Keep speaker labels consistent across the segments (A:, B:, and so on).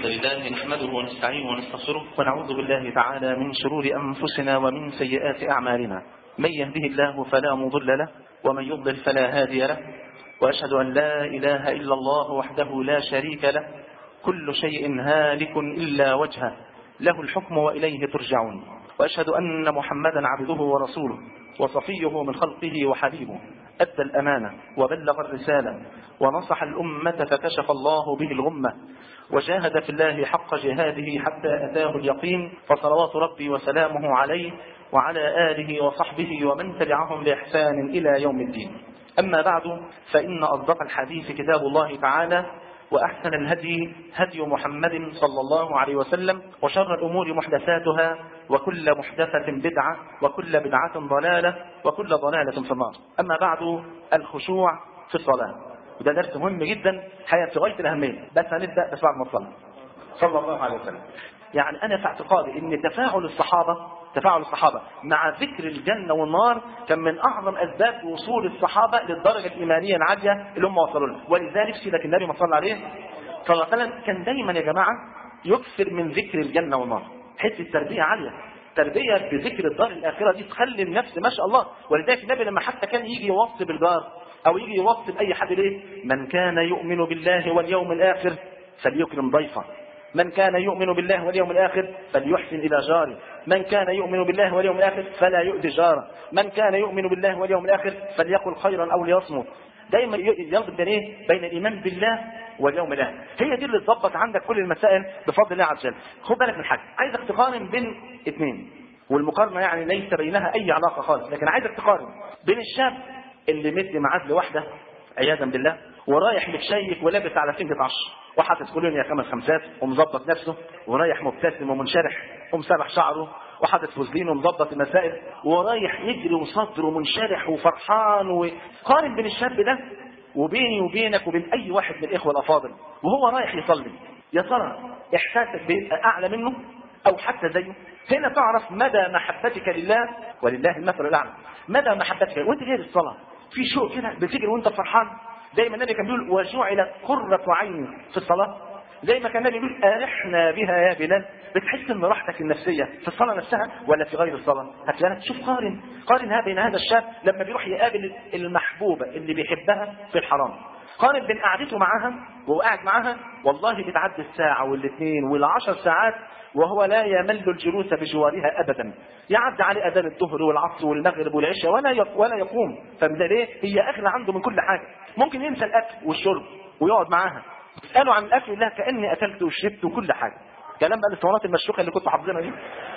A: الحمد لله نحمده ونستعينه ونستغفره ونعوذ بالله تعالى من شرور أنفسنا ومن سيئات أعمالنا من يهده الله فلا مضل له ومن يضلل فلا هادي له وأشهد أن لا إله إلا الله وحده لا شريك له كل شيء هالك إلا وجهه له الحكم وإليه ترجعون وأشهد أن محمدا عبده ورسوله وصفيه من خلقه وحبيبه أدى الأمانة وبلغ الرسالة ونصح الأمة فكشف الله به الغمة وجاهد في الله حق جهاده حتى أتاه اليقين فصلوات ربي وسلامه عليه وعلى آله وصحبه ومن تبعهم بإحسان إلى يوم الدين أما بعد فإن أصدق الحديث كتاب الله تعالى وأحسن الهدي هدي محمد صلى الله عليه وسلم وشر الأمور محدثاتها وكل محدثة بدعة وكل بدعة ضلالة وكل ضلالة في النار أما بعد الخشوع في الصلاة وده درس مهم جدا حقيقة في غاية الأهمية بس هنبدأ بس بعد ما نصلي صلى الله عليه وسلم يعني أنا في اعتقادي أن تفاعل الصحابة تفاعل الصحابة مع ذكر الجنة والنار كان من أعظم أسباب وصول الصحابة للدرجة الإيمانية العالية اللي هم وصلوا لها ولذلك سيدك النبي ما صلى عليه صلى الله عليه وسلم كان دايما يا جماعة يكثر من ذكر الجنة والنار حتة تربية عالية تربية بذكر الدار الآخرة دي تخلي النفس ما شاء الله ولذلك النبي لما حتى كان يجي يوصي بالجار أو يجي يوصي بأي حد ليه من كان يؤمن بالله واليوم الآخر فليكرم ضيفه من كان يؤمن بالله واليوم الآخر فليحسن إلى جاره من كان يؤمن بالله واليوم الآخر فلا يؤذي جاره من كان يؤمن بالله واليوم الآخر فليقل خيرا أو ليصمت دايما يربط بين ايه؟ بين الايمان بالله واليوم الاخر هي دي اللي تظبط عندك كل المسائل بفضل الله عز وجل خد بالك من حاجه عايزك تقارن بين اثنين والمقارنه يعني ليس بينها اي علاقه خالص لكن عايزك تقارن بين الشاب اللي مدي ميعاد لواحده عياذا بالله ورايح متشيك ولابس على سنجة عشر وحاطط كولونيا خمس خمسات ومظبط نفسه ورايح مبتسم ومنشرح ومسرح شعره وحاطط فوزلين ومظبط المسائل ورايح يجري وصدره منشرح وفرحان وقارن بين الشاب ده وبيني وبينك وبين اي واحد من الاخوه الافاضل وهو رايح يصلي يا ترى احساسك بيبقى اعلى منه او حتى زيه هنا تعرف مدى محبتك لله ولله المثل الاعلى مدى محبتك وانت جاي للصلاه في شوق كده بتجري وانت فرحان زي ما النبي كان بيقول وجعلت قرة عيني في الصلاة زي ما كان النبي بيقول أرحنا بها يا بلال بتحس ان راحتك النفسية في الصلاة نفسها ولا في غير الصلاة هتلاقيك شوف قارن قارن بين هذا الشاب لما بيروح يقابل المحبوبة اللي بيحبها في الحرام قارن بين قعدته معاها وهو قاعد معاها والله بتعدي الساعة والاثنين والعشر ساعات وهو لا يمل الجلوس بجوارها ابدا يعدي عليه اذان الظهر والعصر والمغرب والعشاء ولا ولا يقوم فده ليه هي اغلى عنده من كل حاجه ممكن ينسى الاكل والشرب ويقعد معاها اساله عن الاكل لا كاني اكلت وشربت وكل حاجه كلام بقى الاسطوانات المشروخه اللي كنت حافظينها دي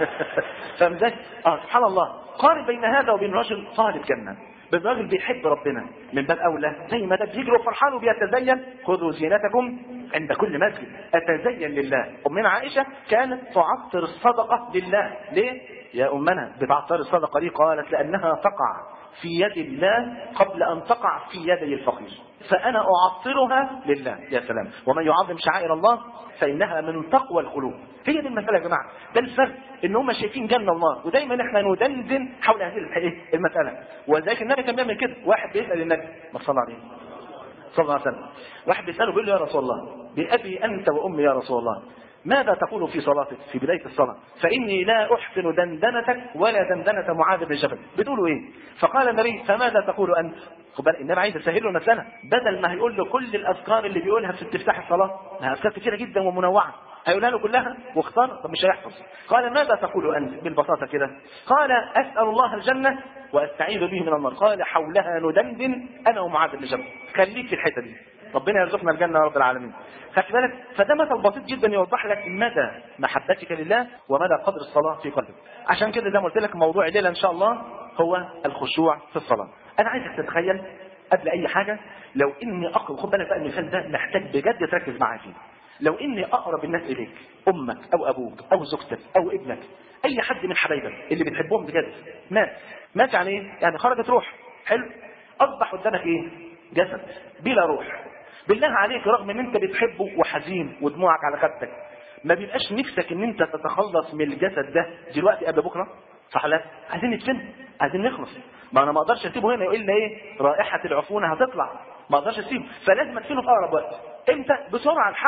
A: فاهم ازاي؟ اه سبحان الله قارن بين هذا وبين رجل طالب جنه بالراجل بيحب ربنا من باب اولى زي ما ده بيجري وفرحان وبيتزين خذوا زينتكم عند كل مسجد اتزين لله امنا عائشه كانت تعطر الصدقه لله ليه يا امنا بتعطر الصدقه دي قالت لانها تقع في يد الله قبل ان تقع في يدي الفقير فانا اعطرها لله يا سلام ومن يعظم شعائر الله فانها من تقوى القلوب هي دي المساله يا جماعه ده الفرق ان هم شايفين جنه ونار ودايما احنا ندندن حول هذه المساله ولذلك النبي كان بيعمل كده واحد بيسال النبي ما صلى عليه صلى الله عليه وسلم واحد بيساله بيقول له يا رسول الله بابي انت وامي يا رسول الله ماذا تقول في صلاتك في بداية الصلاة فإني لا أحسن دندنتك ولا دندنة معاذ بن جبل بتقولوا إيه فقال النبي فماذا تقول أنت خد بالك النبي عايز يسهل له المسألة بدل ما هيقول له كل الأذكار اللي بيقولها في استفتاح الصلاة ما أذكار كثيرة جدا ومنوعة هيقولها له كلها واختار طب مش هيحفظ قال ماذا تقول أنت بالبساطة كده قال أسأل الله الجنة وأستعيذ به من النار قال حولها ندندن أنا ومعاذ بن جبل خليك في الحتة دي ربنا يرزقنا الجنة يا رب العالمين خدت بالك فده مثل بسيط جدا يوضح لك مدى محبتك لله ومدى قدر الصلاة في قلبك عشان كده زي ما قلت لك موضوع الليلة إن شاء الله هو الخشوع في الصلاة أنا عايزك تتخيل قبل أي حاجة لو إني أقرب خد بالك بقى المثال ده محتاج بجد تركز معايا فيه لو إني أقرب الناس إليك أمك أو أبوك أو زوجتك أو ابنك أي حد من حبايبك اللي بتحبهم بجد مات مات يعني إيه؟ يعني خرجت روح حلو أصبح قدامك إيه؟ جسد بلا روح بالله عليك رغم ان انت بتحبه وحزين ودموعك على خدك ما بيبقاش نفسك ان انت تتخلص من الجسد ده دلوقتي قبل بكره صح لا عايزين نتفن عايزين نخلص ما انا ما اقدرش اسيبه هنا يقول لي ايه رائحه العفونه هتطلع ما اقدرش اسيبه فلازم ادفنه في اقرب وقت امتى بسرعه الحقه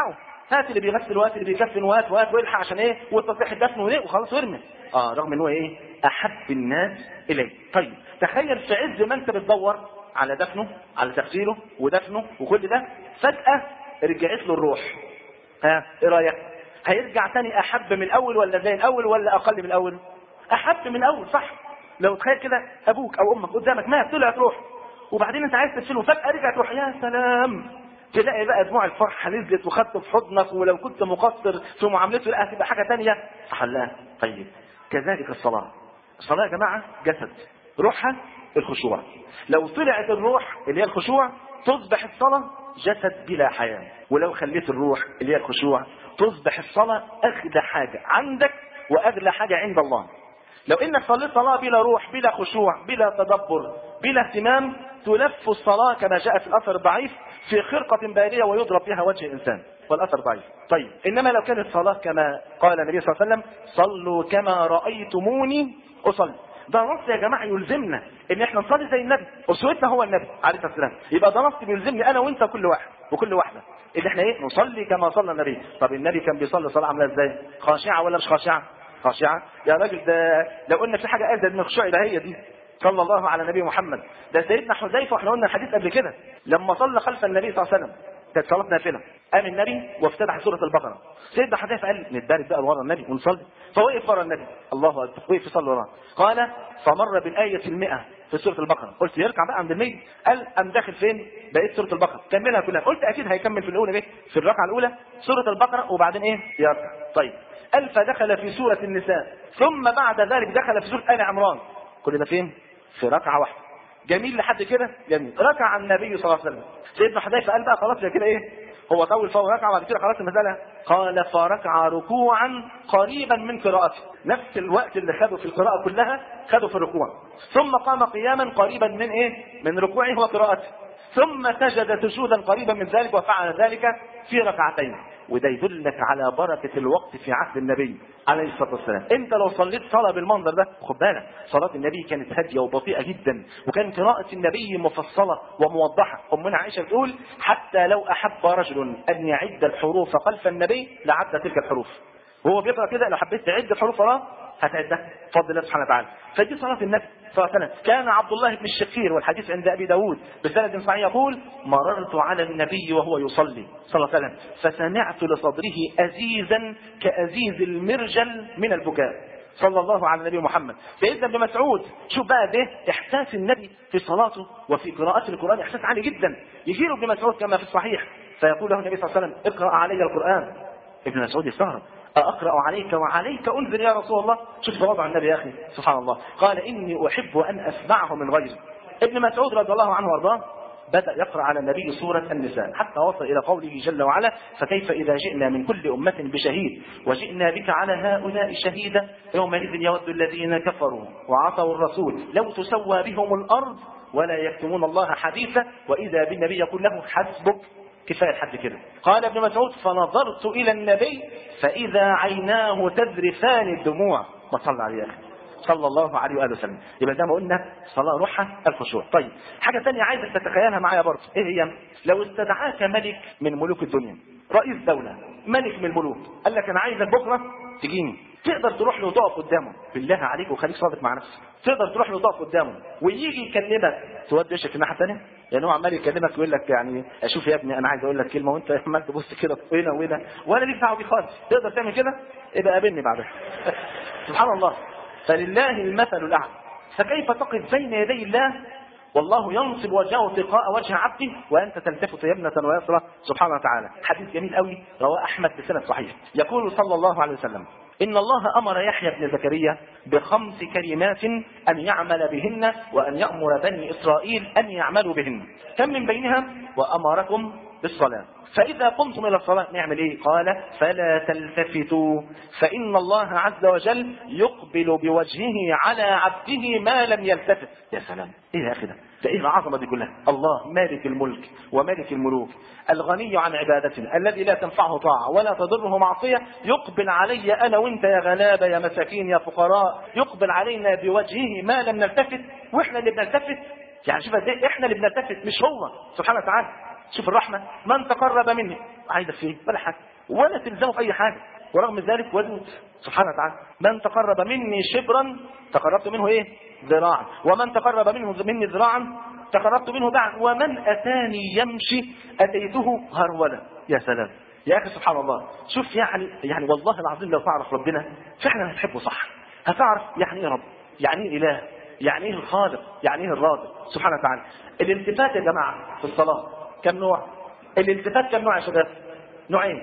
A: هات اللي بيغسل وهات اللي بيكفن وهات وهات والحق عشان ايه والتصريح الدفن وايه وخلاص وارمي اه رغم ان هو ايه احب الناس اليه طيب تخيل في عز ما انت بتدور على دفنه على تغسيله ودفنه وكل ده فجاه رجعت له الروح ها ايه رايك هيرجع تاني احب من الاول ولا زي الاول ولا اقل من الاول احب من الاول صح لو تخيل كده ابوك او امك قدامك مات طلعت روح وبعدين انت عايز تغسله فجاه رجعت روح يا سلام تلاقي بقى دموع الفرحه نزلت وخدته في حضنك ولو كنت مقصر في معاملته لا هتبقى حاجه ثانيه حلها طيب كذلك الصلاه الصلاه يا جماعه جسد روحها الخشوع لو طلعت الروح اللي هي الخشوع تصبح الصلاه جسد بلا حياه ولو خليت الروح اللي هي الخشوع تصبح الصلاه اغلى حاجه عندك واغلى حاجه عند الله لو انك صليت صلاه بلا روح بلا خشوع بلا تدبر بلا اهتمام تلف الصلاه كما جاء في الاثر الضعيف في خرقه باليه ويضرب فيها وجه الانسان والاثر ضعيف طيب انما لو كانت الصلاه كما قال النبي صلى الله عليه وسلم صلوا كما رايتموني اصلي ده نص يا جماعه يلزمنا ان احنا نصلي زي النبي اسوتنا هو النبي عليه الصلاه والسلام يبقى ده نص بيلزمني انا وانت كل واحد وكل واحده ان احنا ايه نصلي كما صلى النبي طب النبي كان بيصلي صلاه عامله ازاي خاشعه ولا مش خاشعه خاشعه يا راجل ده لو قلنا في حاجه ازيد من الخشوع يبقى هي دي صلى الله على نبي محمد ده سيدنا حذيفه واحنا قلنا الحديث قبل كده لما صلى خلف النبي صلى الله عليه وسلم كانت صلاه نافله قام النبي وافتتح سوره البقره سيدنا حذيفه قال نتبارك بقى ورا النبي ونصلي فوقف ورا النبي الله اكبر وقف يصلي وراه قال فمر بالايه المئة في سوره البقره قلت يركع بقى عند المية قال قام داخل فين بقيت سوره البقره كملها كلها قلت اكيد هيكمل في الاولى ايه في الركعه الاولى سوره البقره وبعدين ايه يركع طيب قال فدخل في سوره النساء ثم بعد ذلك دخل في سوره ال عمران كل ده فين في ركعه واحده جميل لحد كده جميل ركع النبي صلى الله عليه وسلم سيدنا حذيفه قال بقى خلاص يا كده ايه هو طول فوق ركعه بعد كده خلاص المساله قال فركع ركوعا قريبا من قراءته نفس الوقت اللي خده في القراءه كلها خده في الركوع ثم قام قياما قريبا من ايه من ركوعه وقراءته ثم سجد سجودا قريبا من ذلك وفعل ذلك في ركعتين وده يدلك على بركة الوقت في عهد النبي عليه الصلاة والسلام انت لو صليت صلاة بالمنظر ده خد بالك صلاة النبي كانت هادية وبطيئة جدا وكان قراءة النبي مفصلة وموضحة أمنا عائشة بتقول حتى لو أحب رجل أن يعد الحروف خلف النبي لعد تلك الحروف وهو بيقرأ كده لو حبيت تعد الحروف وراه هتعدها بفضل الله سبحانه وتعالى فدي صلاة النبي صلى الله عليه وسلم كان عبد الله بن الشقير والحديث عند أبي داود بسند صحيح يقول مررت على النبي وهو يصلي صلى الله عليه وسلم فسمعت لصدره أزيزا كأزيز المرجل من البكاء صلى الله على النبي محمد سيدنا ابن مسعود شوف بقى ده احساس النبي في صلاته وفي قراءته القران احساس عالي جدا يجي له ابن مسعود كما في الصحيح فيقول له النبي صلى الله عليه وسلم اقرا علي القران ابن مسعود يستغرب أقرأ عليك وعليك أنزل يا رسول الله شوف تواضع النبي يا أخي سبحان الله قال إني أحب أن أسمعه من غيري ابن مسعود رضي الله عنه وارضاه بدأ يقرأ على النبي سورة النساء حتى وصل إلى قوله جل وعلا فكيف إذا جئنا من كل أمة بشهيد وجئنا بك على هؤلاء شهيدا يومئذ يود الذين كفروا وعصوا الرسول لو تسوى بهم الأرض ولا يكتمون الله حديثا وإذا بالنبي يقول له حسبك كفايه لحد كده قال ابن مسعود فنظرت الى النبي فاذا عيناه تذرفان الدموع ما صلى عليه يا اخي صلى الله عليه واله وسلم يبقى زي ما قلنا صلاه روحها الخشوع طيب حاجه ثانيه عايزك تتخيلها معايا برضه ايه هي لو استدعاك ملك من ملوك الدنيا رئيس دوله ملك من الملوك قال لك انا عايزك بكره تجيني تقدر تروح له وتقف قدامه بالله عليك وخليك صادق مع نفسك تقدر تروح له وتقف قدامه ويجي يكلمك تودي وشك الناحيه الثانيه يعني هو عمال يكلمك ويقول لك يعني اشوف يا ابني انا عايز اقول لك كلمه وانت عمال تبص كده هنا وهنا ولا ليك دعوه بيه خالص تقدر تعمل كده يبقى قابلني بعدها سبحان الله فلله المثل الاعلى فكيف تقف بين يدي الله والله ينصب وجهه تلقاء وجه عبده وانت تلتفت يمنة ويسرى سبحانه وتعالى حديث جميل قوي رواه احمد بسند صحيح يقول صلى الله عليه وسلم إن الله أمر يحيى بن زكريا بخمس كلمات أن يعمل بهن وأن يأمر بني إسرائيل أن يعملوا بهن كم من بينها وأمركم بالصلاة فإذا قمتم إلى الصلاة نعمل إيه قال فلا تلتفتوا فإن الله عز وجل يقبل بوجهه على عبده ما لم يلتفت يا سلام إيه يا أخي ده ده ايه العظمه دي كلها الله مالك الملك ومالك الملوك الغني عن عبادتنا الذي لا تنفعه طاعه ولا تضره معصيه يقبل علي انا وانت يا غلابه يا مساكين يا فقراء يقبل علينا بوجهه ما لم نلتفت واحنا اللي بنلتفت يعني شوف قد احنا اللي بنلتفت مش هو سبحانه وتعالى شوف الرحمه من تقرب مني عايزك فيه ولا حاجه ولا تلزمه في اي حاجه ورغم ذلك ودود سبحانه وتعالى من تقرب مني شبرا تقربت منه ايه ذراعا ومن تقرب منه مني ذراعا تقربت منه باعا ومن اتاني يمشي اتيته هرولا يا سلام يا اخي سبحان الله شوف يعني يعني والله العظيم لو تعرف ربنا فعلا هتحبه صح هتعرف يعني ايه رب يعني ايه اله يعني ايه الخالق يعني ايه الرازق سبحانه وتعالى الالتفات يا جماعه في الصلاه كم نوع الالتفات كم نوع يا شباب نوعين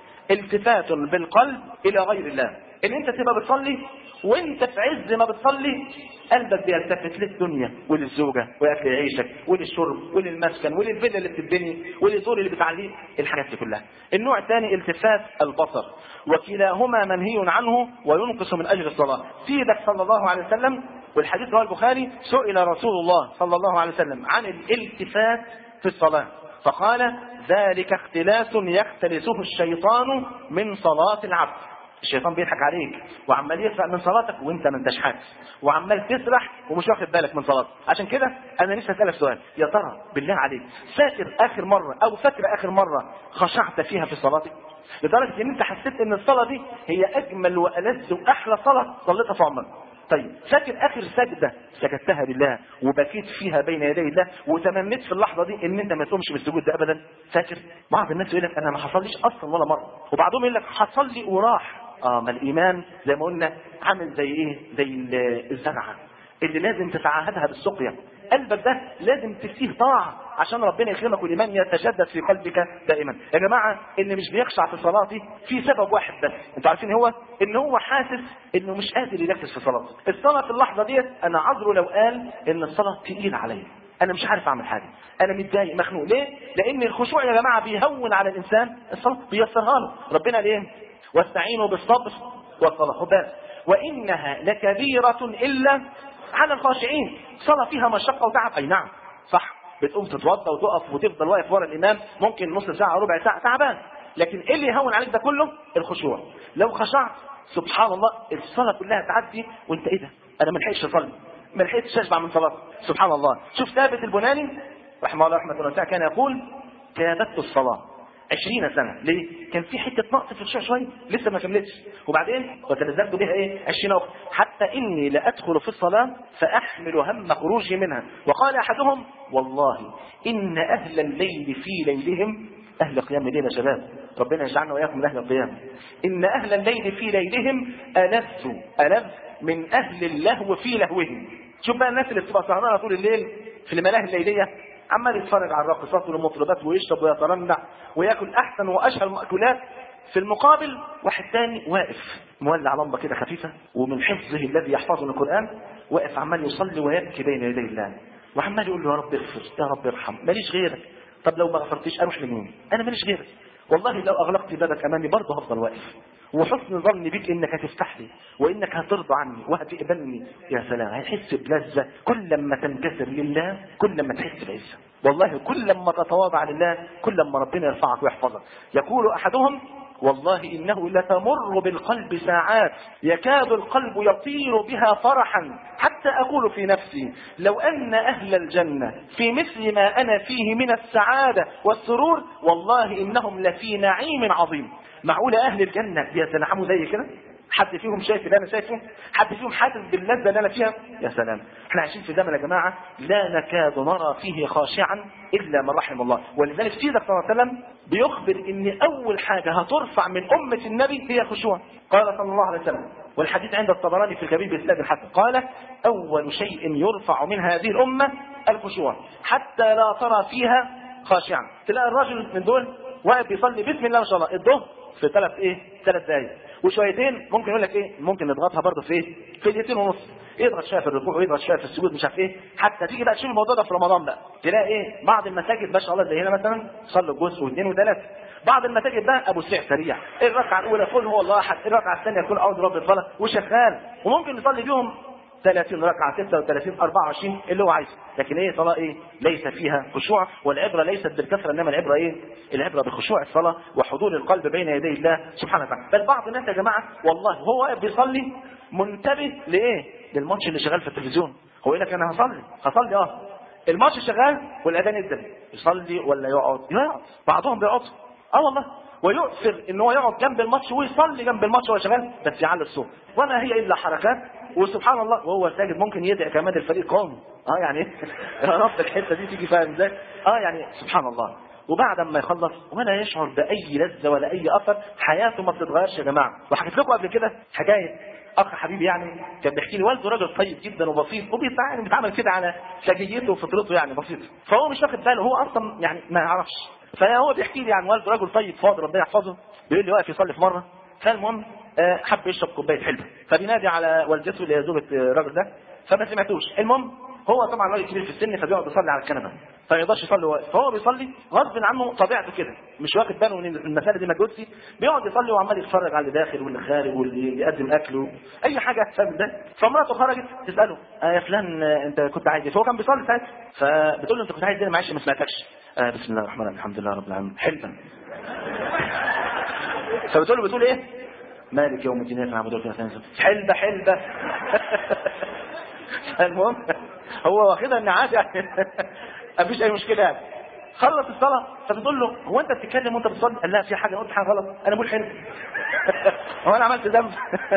A: التفات بالقلب الى غير الله ان انت تبقى بتصلي وانت في عز ما بتصلي قلبك بيلتفت للدنيا وللزوجة وأكل عيشك وللشرب وللمسكن وللفيلا اللي بتتبني وللزور اللي بتعليه الحاجات دي كلها النوع الثاني التفات البصر وكلاهما منهي عنه وينقص من أجر الصلاة سيدك صلى الله عليه وسلم والحديث رواه البخاري سئل رسول الله صلى الله عليه وسلم عن الالتفات في الصلاة فقال ذلك اختلاس يختلسه الشيطان من صلاة العبد الشيطان بيضحك عليك وعمال يسرق من صلاتك وانت ما انتش حاسس وعمال تسرح ومش واخد بالك من صلاتك عشان كده انا نفسي اسالك سؤال يا ترى بالله عليك فاكر اخر مره او فاكر اخر مره خشعت فيها في صلاتك لدرجه ان انت حسيت ان الصلاه دي هي اجمل والذ واحلى صلاه صليتها في عمرك طيب فاكر اخر سجده سجدتها لله وبكيت فيها بين يدي الله وتمنيت في اللحظه دي ان انت ما تقومش بالسجود ده ابدا فاكر بعض الناس يقول لك انا ما حصليش اصلا ولا مره وبعضهم يقول لك حصل لي وراح اه ما الايمان زي ما قلنا عامل زي ايه زي الزرعه اللي لازم تتعاهدها بالسقيا قلبك ده لازم تسيه طاعه عشان ربنا يكرمك والايمان يتجدد في قلبك دائما يا جماعه اللي مش بيخشع في صلاتي في سبب واحد بس انتوا عارفين هو ان هو حاسس انه مش قادر يركز في صلاته الصلاه في اللحظه ديت انا عذره لو قال ان الصلاه تقيله عليا انا مش عارف اعمل حاجه انا متضايق مخنوق ليه لان الخشوع يا جماعه بيهون على الانسان الصلاه بيسرها له ربنا ليه واستعينوا بالصبر والصلاة خد وإنها لكبيرة إلا على الخاشعين صلاة فيها مشقة وتعب أي نعم صح بتقوم تتوضى وتقف وتفضل واقف ورا الإمام ممكن نص ساعة ربع ساعة تعبان لكن إيه اللي يهون عليك ده كله الخشوع لو خشعت سبحان الله الصلاة كلها تعدي وانت ايه ده انا ما لحقتش اصلي ما لحقتش اشبع من صلاتي سبحان الله شوف ثابت البناني رحمه الله رحمه الله كان يقول كابدت الصلاة عشرين سنة ليه؟ كان في حتة نقص في الخشوع شوية لسه ما كملتش وبعدين وتلذذت بها ايه؟ عشرين أخرى حتى إني لأدخل في الصلاة فأحمل هم خروجي منها وقال أحدهم والله إن أهل الليل في ليلهم أهل قيام الليل يا شباب ربنا يجعلنا وإياكم من أهل القيام إن أهل الليل في ليلهم ألذ ألذ من أهل اللهو في لهوهم شوف بقى الناس اللي بتبقى سهرانة طول الليل في الملاهي الليلية عمال يتفرج على الراقصات والمطربات ويشرب ويترنع وياكل احسن واشهى المأكولات في المقابل واحد تاني واقف مولع لمبه كده خفيفه ومن حفظه الذي يحفظه من القران واقف عمال يصلي ويبكي بين يدي الله وعمال يقول له يا رب اغفر يا رب ارحم ماليش غيرك طب لو ما غفرتيش اروح لمين انا ماليش غيرك والله لو اغلقت بابك امامي برضه هفضل واقف وحسن ظني بك انك هتفتح لي وانك هترضى عني وهتقبلني يا سلام هيحس بلذة كل لما تنكسر لله كل لما تحس بعزة والله كل لما تتواضع لله كل لما ربنا يرفعك ويحفظك يقول احدهم والله انه لتمر بالقلب ساعات يكاد القلب يطير بها فرحا حتى اقول في نفسي لو ان اهل الجنه في مثل ما انا فيه من السعاده والسرور والله انهم لفي نعيم عظيم معقوله اهل الجنه يتنعموا زي كده حد فيهم شايف اللي انا شايفه حد فيهم حاسس باللذه اللي انا فيها يا سلام احنا عايشين في زمن يا جماعه لا نكاد نرى فيه خاشعا الا من رحم الله ولذلك سيدك صلى الله عليه وسلم بيخبر ان اول حاجه هترفع من امه النبي هي الخشوع قال صلى الله عليه وسلم والحديث عند الطبراني في الكبير باسناد الحسن قال اول شيء يرفع من هذه الامه الخشوع حتى لا ترى فيها خاشعا تلاقي الرجل من دول واقف بيصلي بسم الله ما شاء الله الظهر في ثلاث ايه ثلاث دقايق وشويتين ممكن يقول لك ايه ممكن نضغطها برضه في ايه في دقيقتين ونص يضغط شويه في الركوع ويضغط شويه في السجود مش عارف ايه حتى تيجي بقى تشوف الموضوع ده في رمضان بقى تلاقي ايه بعض المساجد ما شاء الله زي هنا مثلا صلوا جزء واثنين وثلاثه بعض المساجد بقى ابو سعر سريع الركعه الاولى قل هو الله احد الركعه الثانيه يكون اعوذ برب الفلق وشغال وممكن نصلي بيهم 30 ركعة 36 24 اللي هو عايزه لكن ايه صلاة ايه ليس فيها خشوع والعبرة ليست بالكثرة انما العبرة ايه العبرة بخشوع الصلاة وحضور القلب بين يدي الله سبحانه وتعالى بل بعض الناس يا جماعة والله هو واقف بيصلي منتبه لايه للماتش اللي شغال في التلفزيون هو يقول لك انا هصلي هصلي اه الماتش شغال والاذان يدن يصلي ولا يقعد يقعد بعضهم بيقعد اه والله ويؤثر ان هو يقعد جنب الماتش ويصلي جنب الماتش وهو شغال بس يعلي الصوت وما هي الا حركات وسبحان الله وهو ساجد ممكن يدعي كمان الفريق قوم اه يعني يا رب الحته دي تيجي فاهم ازاي اه يعني سبحان الله وبعد ما يخلص ولا يشعر باي لذه ولا اي اثر حياته ما بتتغيرش يا جماعه وحكيت لكم قبل كده حكايه اخ حبيبي يعني كان بيحكي لي والده راجل طيب جدا وبسيط وبيتعامل بيتعامل كده على سجيته وفطرته يعني بسيطه فهو مش واخد باله هو اصلا يعني ما يعرفش فهو بيحكي لي عن والده رجل طيب فاضل ربنا يحفظه بيقول لي واقف يصلي في مره فالمهم آه، حب يشرب كوبايه حلبه فبينادي على والدته اللي هي زوجة الراجل ده فما سمعتوش المهم هو طبعا راجل كبير في السن فبيقعد يصلي على الكنبه فما يقدرش يصلي واقف فهو بيصلي غصب عنه طبيعته كده مش واخد باله ان المساله دي مجهودسي بيقعد يصلي وعمال يتفرج على اللي داخل واللي خارج واللي بيقدم اكله اي حاجه فاهم ده فمراته خرجت تساله آه يا فلان آه، انت كنت عايز ايه فهو كان بيصلي ساعتها فبتقول له انت كنت عايز ايه معلش ما سمعتكش آه بسم الله الرحمن الرحيم الحمد لله رب العالمين حلبا فبتقول له بتقول ايه مالك يوم الدين اياك نعبد وإياك نستعين حلبة حلبة المهم هو واخدها ان عادي يعني مفيش اي مشكله يعني خلص الصلاه فبتقول له هو انت بتتكلم وانت بتصلي؟ قال لا في حاجه قلت حاجه غلط انا بقول حلو هو انا عملت ذنب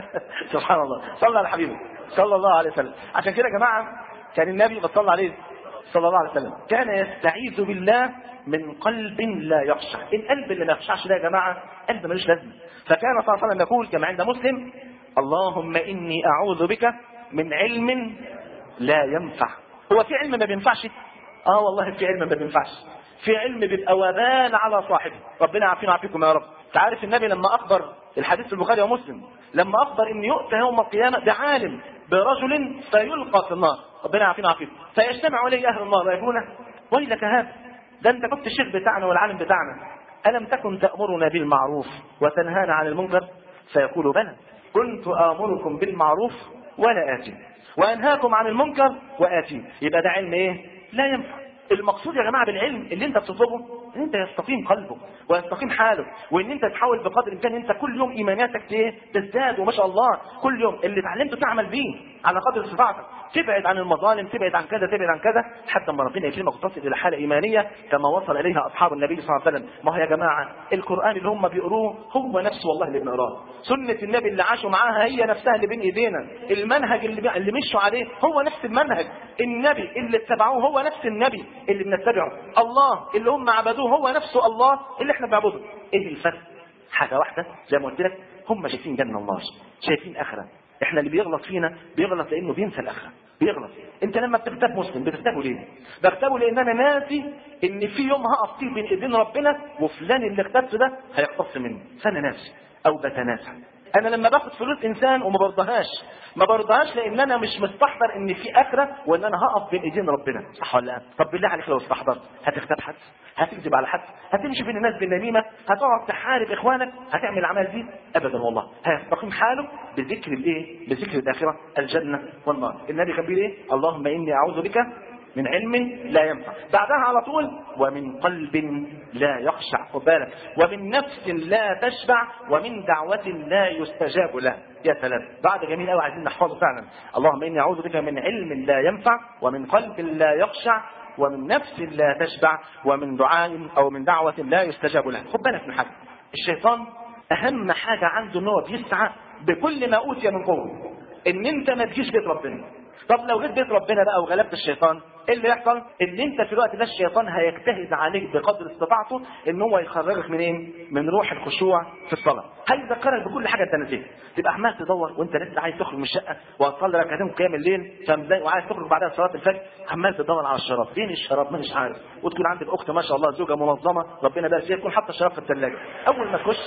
A: سبحان الله صلى على حبيبه صلى الله عليه وسلم عشان كده يا جماعه كان النبي صلى عليه صلى الله عليه وسلم كان يستعيذ بالله من قلب لا يخشع القلب اللي ما يخشعش ده يا جماعه قلب ملوش لازمه فكان صلى الله عليه وسلم يقول كما عند مسلم اللهم اني اعوذ بك من علم لا ينفع هو في علم ما بينفعش اه والله في علم ما بينفعش في علم بيبقى وبال على صاحبه ربنا يعافينا ويعافيكم يا رب تعرف النبي لما اخبر الحديث في البخاري ومسلم لما اخبر ان يؤتى يوم القيامه بعالم برجل فيلقى في النار ربنا يعافينا ويعافيكم فيجتمع اليه اهل النار ويقولون ويلك هذا ده انت كنت الشيخ بتاعنا والعالم بتاعنا الم تكن تامرنا بالمعروف وتنهانا عن المنكر فيقول بلى كنت امركم بالمعروف ولا اتي وانهاكم عن المنكر واتي يبقى ده علم ايه لا ينفع المقصود يا جماعه بالعلم اللي انت بتطلبه ان انت يستقيم قلبك ويستقيم حالك وان انت تحاول بقدر الامكان انت كل يوم ايمانياتك ايه تزداد وما شاء الله كل يوم اللي اتعلمته تعمل بيه على قدر استطاعتك تبعد عن المظالم تبعد عن كذا تبعد عن كذا لحد ما ربنا يكرمك وتصل الى حاله ايمانيه كما وصل اليها اصحاب النبي صلى الله عليه وسلم ما هو يا جماعه القران اللي هم بيقروه هو نفسه والله اللي بنقراه سنه النبي اللي عاشوا معاها هي نفسها اللي بين ايدينا المنهج اللي, بي... اللي مشوا عليه هو نفس المنهج النبي اللي اتبعوه هو نفس النبي اللي بنتبعه الله اللي هم عبدوه هو نفسه الله اللي احنا بنعبده ايه الفرق حاجه واحده زي ما قلت لك هم شايفين جنه الله شايفين اخره احنا اللي بيغلط فينا بيغلط لانه بينسى الاخره بيغلط انت لما بتغتاب مسلم بتغتابه ليه بغتابه لان انا ناسي ان في يوم هقف فيه بين ايدين ربنا وفلان اللي اغتبته ده هيقتص مني فانا ناسي او بتناسى انا لما باخد فلوس انسان وما برضهاش ما برضهاش لان انا مش مستحضر ان في اخره وان انا هقف بين ايدين ربنا صح ولا لا طب بالله عليك لو استحضرت هتغتاب حد هتكذب على حد هتمشي بين الناس بالنميمه هتقعد تحارب اخوانك هتعمل الاعمال دي ابدا والله هيستقيم حاله بذكر الايه بذكر الاخره الجنه والنار النبي كان بيقول ايه اللهم اني اعوذ بك من علم لا ينفع بعدها على طول ومن قلب لا يخشع خد بالك ومن نفس لا تشبع ومن دعوة لا يستجاب له يا سلام بعد جميل قوي عايزين نحفظه فعلا اللهم اني اعوذ بك من علم لا ينفع ومن قلب لا يخشع ومن نفس لا تشبع ومن دعاء او من دعوة لا يستجاب له خد بالك من حاجة الشيطان اهم حاجة عنده ان هو بيسعى بكل ما اوتي من قوة ان انت ما تجيش بيت ربنا طب لو جيت بيت ربنا بقى وغلبت الشيطان ايه اللي يحصل ان انت في الوقت ده الشيطان هيجتهد عليك بقدر استطاعته ان هو يخرجك من ايه من روح الخشوع في الصلاه هيذكرك بكل حاجه انت نسيتها تبقى عمال تدور وانت لسه عايز تخرج من الشقه وهتصلي ركعتين قيام الليل فمزاي وعايز تخرج بعدها صلاه الفجر عمال تدور على الشراب فين الشراب مش عارف وتكون عندك اخت ما شاء الله زوجه منظمه ربنا يبارك فيها تكون حاطه الشراب في الثلاجه اول ما تخش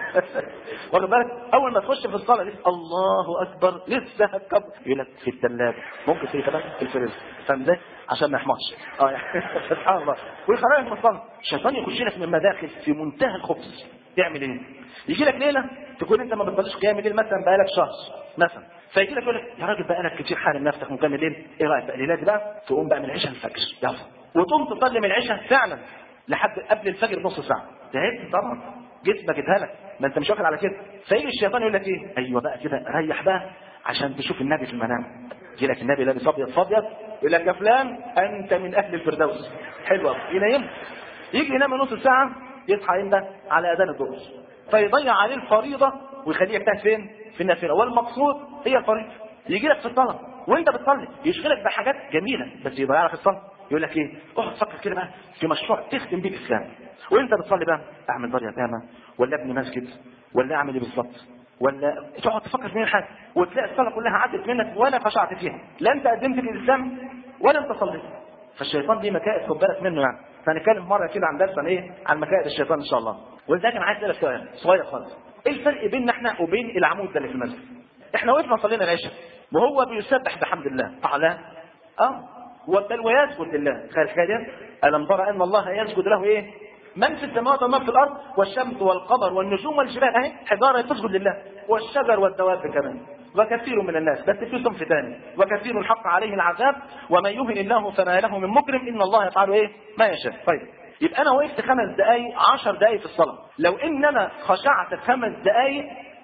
A: واخد بالك اول ما تخش في الصلاه لسه الله اكبر لسه هتكبر يقول لك في الثلاجه ممكن في كمان في الفريزر فاهم ازاي عشان ما يحمرش اه يعني سبحان الله ويخرجك من الصلاه الشيطان يخش لك من مداخل في منتهى الخبث تعمل ايه يجي لك ليله تكون انت ما بتصليش قيام الليل مثلا بقالك شهر مثلا فيجي لك يقول لك يا راجل بقالك كتير حارم نفسك مكمل الليل ايه رايك بقى الليله دي بقى تقوم بقى من العشاء الفجر يلا وتقوم تصلي من العشاء فعلا لحد قبل الفجر بنص ساعه تعبت طبعا جسمك اتهلك ما انت مش واخد على كده فيجي الشيطان يقول لك ايه ايوه بقى كده ريح بقى عشان تشوف النبي في المنام يجي لك النبي لابس ابيض فابيض يقول لك يا فلان انت من اهل الفردوس حلوه ينام يجي ينام نص ساعه يصحى امتى على اذان الظهر فيضيع عليه الفريضه ويخليه يجتهد فين في النافله والمقصود هي الفريضه يجي لك في الصلاه وانت بتصلي يشغلك بحاجات جميله بس يضيع لك الصلاه يقول لك ايه اقعد فكر كده بقى في مشروع تختم بيه الاسلام وانت بتصلي بقى اعمل دار يتامى ولا ابني مسجد ولا اعمل ايه بالظبط ولا تقعد تفكر في حاجه وتلاقي الصلاه كلها عدت منك ولا خشعت فيها لا انت قدمت الاسلام ولا انت صليت فالشيطان دي مكائد خد بالك منه يعني فهنتكلم مره كده عن درس عن ايه عن مكائد الشيطان ان شاء الله ولذلك انا عايز اسالك سؤال صغير خالص ايه الفرق بيننا احنا وبين العمود ده اللي في المسجد احنا وقفنا صلينا العشاء وهو بيسبح بحمد الله اعلى اه بل ويسجد لله تخيل الحكايه دي الم ترى ان الله يسجد له ايه من في السماوات ومن في الارض والشمس والقمر والنجوم والجبال اهي حجاره تسجد لله والشجر والدواب كمان وكثير من الناس بس في صنف ثاني وكثير حق عليه العذاب ومن يهن الله فما له من مكرم ان الله يفعل ايه ما يشاء طيب يبقى انا وقفت خمس دقائق عشر دقائق في الصلاه لو ان انا خشعت خمس دقائق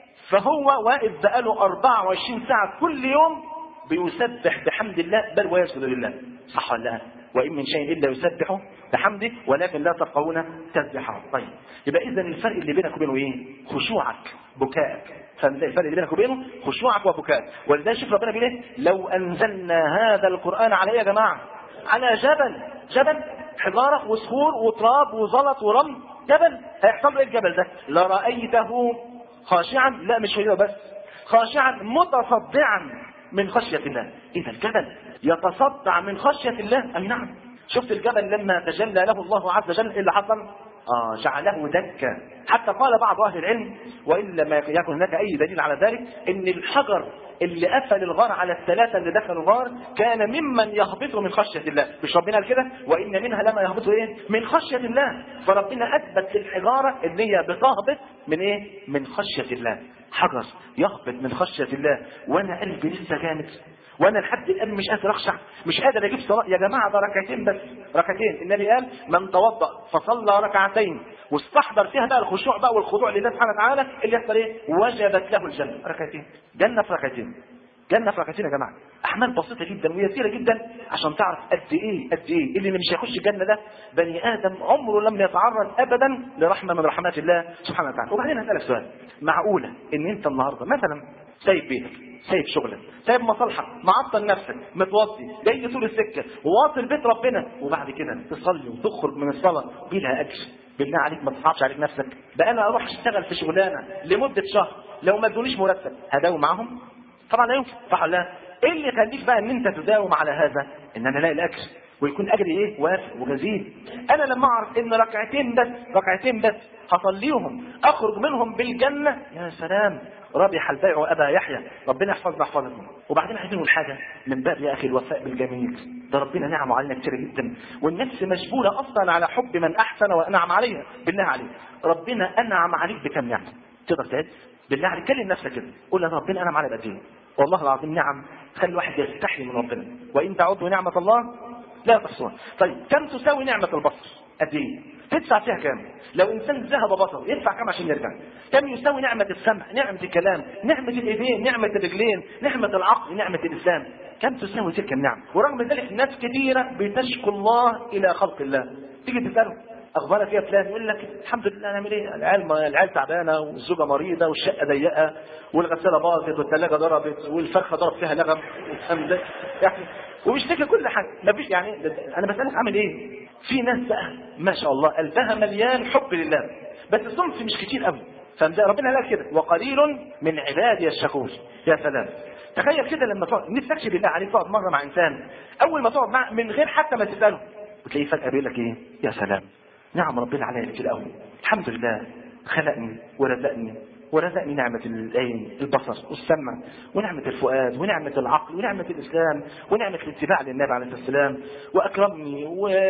A: فهو واقف بقاله 24 ساعه كل يوم بيسبح بحمد الله بل ويسجد لله صح ولا لا وإن من شيء إلا يسبح بحمده ولكن لا تفقهون تسبحه طيب يبقى إذا الفرق اللي بينك وبينه إيه خشوعك بكائك فالفرق اللي بينك وبينه خشوعك وبكائك ولذلك شوف ربنا بيقول ايه لو أنزلنا هذا القرآن على إيه يا جماعة على جبل جبل حجارة وصخور وتراب وزلط ورمل جبل هيحصل له ايه الجبل ده لرأيته خاشعا لا مش هو بس خاشعا متصدعا من خشية الله إذا الجبل يتصدع من خشية الله أي نعم شفت الجبل لما تجلى له الله عز وجل إيه اللي حصل آه جعله دكا حتى قال بعض أهل العلم وإن لم يكن هناك أي دليل على ذلك إن الحجر اللي قفل الغار على الثلاثة اللي دخلوا الغار كان ممن يهبط من خشية الله مش ربنا قال كده وإن منها لما يهبط إيه من خشية الله فربنا أثبت للحجارة إن هي بتهبط من إيه من خشية الله حجر يهبط من خشية الله وأنا قلبي لسه جامد وانا لحد الان مش قادر اخشع مش قادر اجيب صلاه يا جماعه ده ركعتين بس ركعتين النبي قال من توضا فصلى ركعتين واستحضر فيها بقى الخشوع بقى والخضوع لله سبحانه وتعالى اللي يحصل ايه وجبت له الجنه ركعتين جنه في ركعتين جنه في ركعتين يا جماعه احمال بسيطه جدا ويسيره جدا عشان تعرف قد ايه قد ايه اللي مش هيخش الجنه ده بني ادم عمره لم يتعرض ابدا لرحمه من رحمات الله سبحانه وتعالى وبعدين هسالك سؤال معقوله ان انت النهارده مثلا سايب بيتك سايب شغلك سايب مصالحك معطل نفسك متوضي جاي طول السكه وواصل بيت ربنا وبعد كده تصلي وتخرج من الصلاه بلا اجر بالله عليك ما تصعبش عليك نفسك بقى انا اروح اشتغل في شغلانه لمده شهر لو ما ادونيش مرتب هداوم معاهم طبعا لا ينفع صح ولا لا ايه اللي يخليك بقى ان انت تداوم على هذا ان انا الاقي الاجر ويكون اجري ايه وافق وجزيل انا لما اعرف ان ركعتين بس ركعتين بس هصليهم اخرج منهم بالجنه يا سلام ربح البيع ابا يحيى ربنا يحفظنا يحفظكم وبعدين عايزين نقول حاجه من باب يا اخي الوفاء بالجميل ده ربنا نعمه علينا كتير جدا والنفس مشغوله اصلا على حب من احسن وانعم عليها بالله عليك ربنا انعم عليك بكم نعمه تقدر تعد بالله عليك كلم نفسك كده قول يا ربنا انعم عليا بقد ايه والله العظيم نعم تخلي الواحد يستحي من ربنا وان تعدوا نعمه الله لا تحصوها طيب كم تساوي نعمه البصر قد ايه تدفع فيها كام لو انسان ذهب بصره يدفع كام عشان يرجع كم يساوي نعمه السمع نعمه الكلام نعمه الايدين نعمه الرجلين نعمه العقل نعمه اللسان كم تساوي تلك النعم ورغم ذلك ناس كثيره بتشكو الله الى خلق الله تيجي تساله اخبارك ايه يا فلان يقول لك الحمد لله نعمل ايه العيال العيال تعبانه والزوجه مريضه والشقه ضيقه والغساله باظت والثلاجه ضربت والفرخه ضرب فيها لغم والفهم ده يعني وبيشتكي كل حاجه ما فيش يعني انا بسالك عامل ايه في ناس بقى ما شاء الله قلبها مليان حب لله بس الصنف مش كتير قوي فربنا قال كده وقليل من عبادي الشكور يا سلام تخيل كده لما تقعد نفسكش بالله عليك تقعد مره مع انسان اول ما تقعد معه من غير حتى ما تساله وتلاقيه فجاه بيقول لك ايه يا سلام نعم ربنا عليا كتير قوي الحمد لله خلقني ورزقني ورزقني نعمة العين البصر والسمع ونعمة الفؤاد ونعمة العقل ونعمة الإسلام ونعمة الاتباع للنبي عليه الصلاة والسلام وأكرمني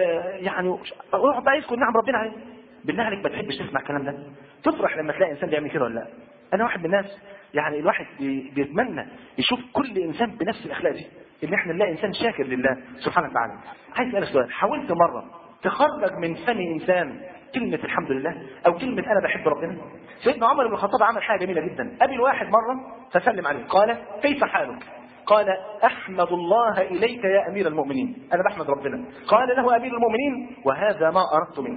A: ويعني اقعد بقى يذكر نعم ربنا عليه بالله عليك ما تحبش تسمع الكلام ده تفرح لما تلاقي إنسان بيعمل كده ولا لا أنا واحد من الناس يعني الواحد بيتمنى يشوف كل إنسان بنفس الأخلاق دي إن إحنا نلاقي إنسان شاكر لله سبحانه وتعالى عايز أسألك سؤال حاولت مرة تخرج من فم إنسان كلمة الحمد لله أو كلمة أنا بحب ربنا سيدنا عمر بن الخطاب عمل حاجة جميلة جدا قابل واحد مرة فسلم عليه قال كيف حالك قال أحمد الله إليك يا أمير المؤمنين أنا بحمد ربنا قال له أمير المؤمنين وهذا ما أردت منك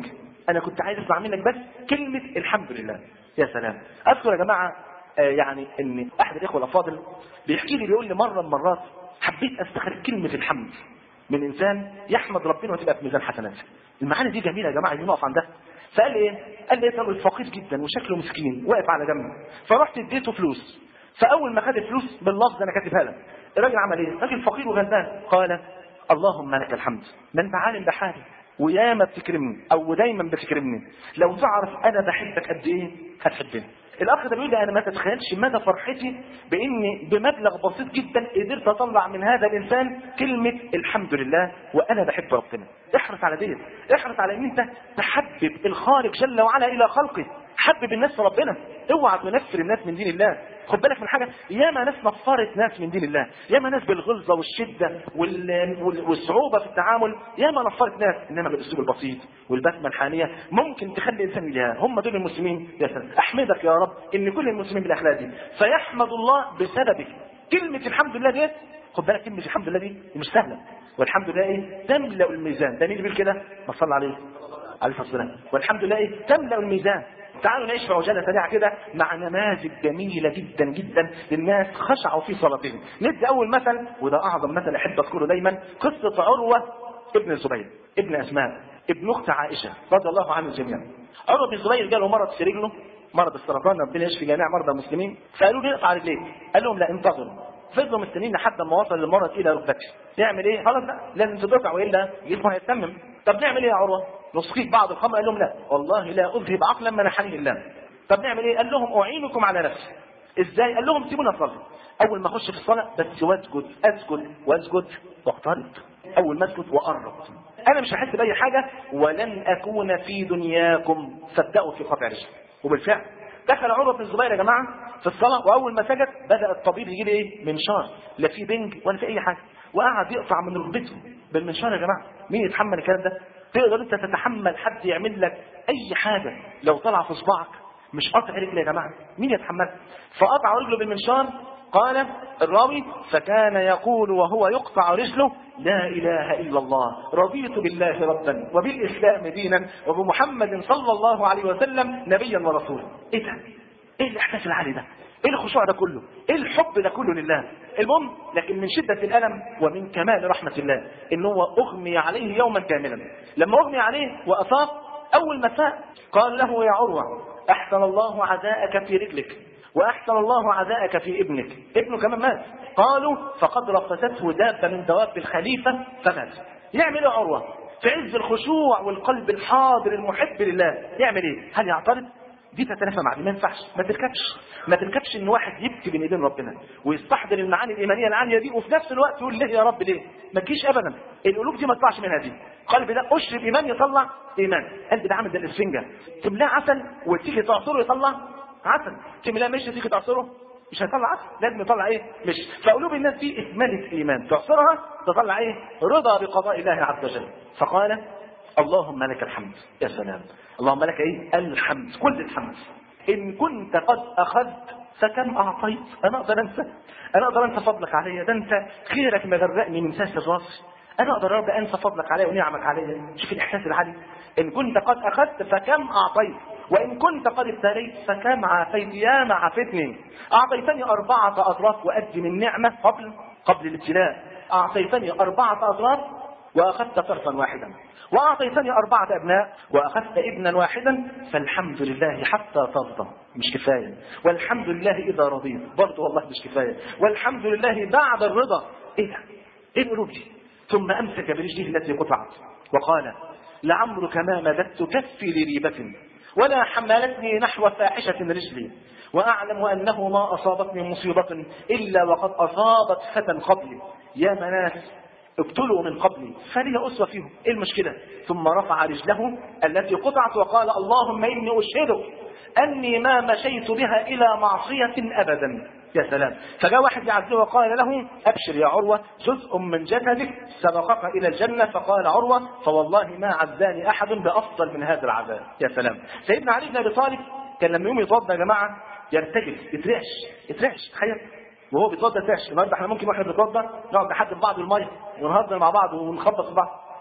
A: انا كنت عايز اسمع منك بس كلمه الحمد لله يا سلام اذكر يا جماعه آه يعني ان احد الاخوه الافاضل بيحكي لي بيقول لي مره من المرات حبيت استخرج كلمه الحمد من انسان يحمد ربنا وتبقى في ميزان حسناته المعاني دي جميله يا جماعه عايزين نقف عندها فقال لي ايه قال لي رجل فقير جدا وشكله مسكين واقف على جنب فرحت اديته فلوس فاول ما خد الفلوس باللفظ انا كاتبها لك الراجل عمل ايه راجل فقير وغلبان قال اللهم لك الحمد ما انت عالم بحالي وياما بتكرمني او دايما بتكرمني لو تعرف انا بحبك قد ايه هتحبني الاخ ده بيقول لي انا ما تتخيلش مدى فرحتي باني بمبلغ بسيط جدا قدرت اطلع من هذا الانسان كلمه الحمد لله وانا بحب ربنا احرص على ديت احرص على ان انت تحبب الخالق جل وعلا الى خلقه حبب الناس في ربنا اوعى تنفر الناس من دين الله خد بالك من حاجه ياما ناس نفرت ناس من دين الله ياما ناس بالغلظه والشده وال... وال... والصعوبه في التعامل ياما نفرت ناس انما بالاسلوب البسيط والبسمه الحانيه ممكن تخلي الانسان يلهى هم دول المسلمين يا سلام احمدك يا رب ان كل المسلمين بالاخلاق دي فيحمد الله بسببك كلمه الحمد لله ديت خد بالك كلمه الحمد لله دي مش سهله والحمد لله ايه تملا الميزان ده مين اللي بيقول كده ما صلى عليه عليه الصلاه والسلام والحمد لله ايه تملا الميزان تعالوا نعيش في عجاله سريعه كده مع نماذج جميله جدا جدا للناس خشعوا في صلاتهم. ندي اول مثل وده اعظم مثل احب اذكره دايما قصه عروه ابن الزبير ابن اسماء ابن اخت عائشه رضي الله عنه جميعا. عروه بن الزبير جاله مرض في رجله مرض السرطان ربنا يشفي جميع مرضى المسلمين فقالوا له اقطع رجليك قال لهم لا انتظروا فضلوا مستنيين لحد ما وصل المرض الى ركبته يعمل ايه خلاص لا لازم تدفع والا جسمه هيتمم طب نعمل ايه يا عروه نسقيك بعض الخمر قال لهم لا والله لا اذهب عقلا منحني الله طب نعمل ايه قال لهم اعينكم على نفسي ازاي قال لهم سيبونا نصلي اول ما اخش في الصلاه بس واسجد اسجد واسجد واقترب اول ما اسجد واقرب انا مش هحس باي حاجه ولن اكون في دنياكم صدقوا في قطع رجلي وبالفعل دخل عروه بن الزبير يا جماعه في الصلاه واول ما سجد بدا الطبيب يجي لي ايه منشار لا في بنج ولا في اي حاجه وقعد يقطع من ركبته بالمنشار يا جماعه مين يتحمل الكلام ده تقدر انت تتحمل حد يعمل لك اي حاجه لو طلع في صباعك مش قطع رجل يا جماعه مين يتحمل فقطع رجله بالمنشار قال الراوي فكان يقول وهو يقطع رجله لا اله الا الله رضيت بالله ربا وبالاسلام دينا وبمحمد صلى الله عليه وسلم نبيا ورسولا ايه ده ايه الاحساس العالي ده ايه الخشوع ده كله ايه الحب ده كله لله المهم لكن من شدة الألم ومن كمال رحمة الله إن هو أغمي عليه يوما كاملا لما أغمي عليه وأصاب أول ما فاق قال له يا عروة أحسن الله عزاءك في رجلك وأحسن الله عزاءك في ابنك ابنه كمان مات قالوا فقد رفسته دابة من دواب الخليفة فمات يعمل ايه عروة في عز الخشوع والقلب الحاضر المحب لله يعمل ايه هل يعترض دي تتنافى مع دي ما ينفعش ما تركبش ما تركبش ان واحد يبكي بين ايدين ربنا ويستحضر المعاني الايمانيه العاليه دي وفي نفس الوقت يقول ليه يا رب ليه ما تجيش ابدا القلوب دي ما تطلعش منها دي قلب ده اشرب ايمان يطلع ايمان قلب ده عامل زي الاسفنجه تملاه عسل وتيجي تعصره يطلع عسل تملاه مش تيجي تعصره مش هيطلع عسل لازم يطلع ايه مش فقلوب الناس دي اكمله ايمان تعصرها تطلع ايه رضا بقضاء الله عز وجل فقال اللهم لك الحمد يا سلام اللهم لك ايه الحمد كل الحمد ان كنت قد اخذت فكم اعطيت انا اقدر انسى انا اقدر انسى فضلك علي ده انت خيرك مغرقني من ساس الراس انا اقدر رب انسى فضلك علي ونعمك علي شوف الاحساس العالي ان كنت قد اخذت فكم اعطيت وان كنت قد ابتليت فكم عافيت يا ما عافتني اعطيتني اربعه اضراف وادي من نعمه قبل قبل الابتلاء اعطيتني اربعه اضراف واخذت طرفا واحدا واعطيتني اربعه ابناء واخذت ابنا واحدا فالحمد لله حتى ترضى مش كفايه والحمد لله اذا رضيت برضه والله مش كفايه والحمد لله بعد الرضا ايه ده؟ ايه القلوب دي؟ ثم امسك برجله التي قطعت وقال لعمرك ما مددت كفي لريبه ولا حملتني نحو فاحشه رجلي واعلم انه ما اصابتني مصيبه الا وقد اصابت فتى قبلي يا مناس ابتلوا من قبلي فلي أسوة فيهم ايه المشكلة ثم رفع رجله التي قطعت وقال اللهم إني أشهدك أني ما مشيت بها إلى معصية أبدا يا سلام فجاء واحد يعزيه وقال له أبشر يا عروة جزء من جسدك سبقك إلى الجنة فقال عروة فوالله ما عزاني أحد بأفضل من هذا العذاب يا سلام سيدنا علي بن أبي طالب كان لما يوم يتوضى يا جماعة يرتجف يترعش يترعش تخيل وهو بيتوضى تعش النهارده احنا ممكن واحنا بنتوضى نقعد نحدف بعض الميه ونهزر مع بعض ونخبط في بعض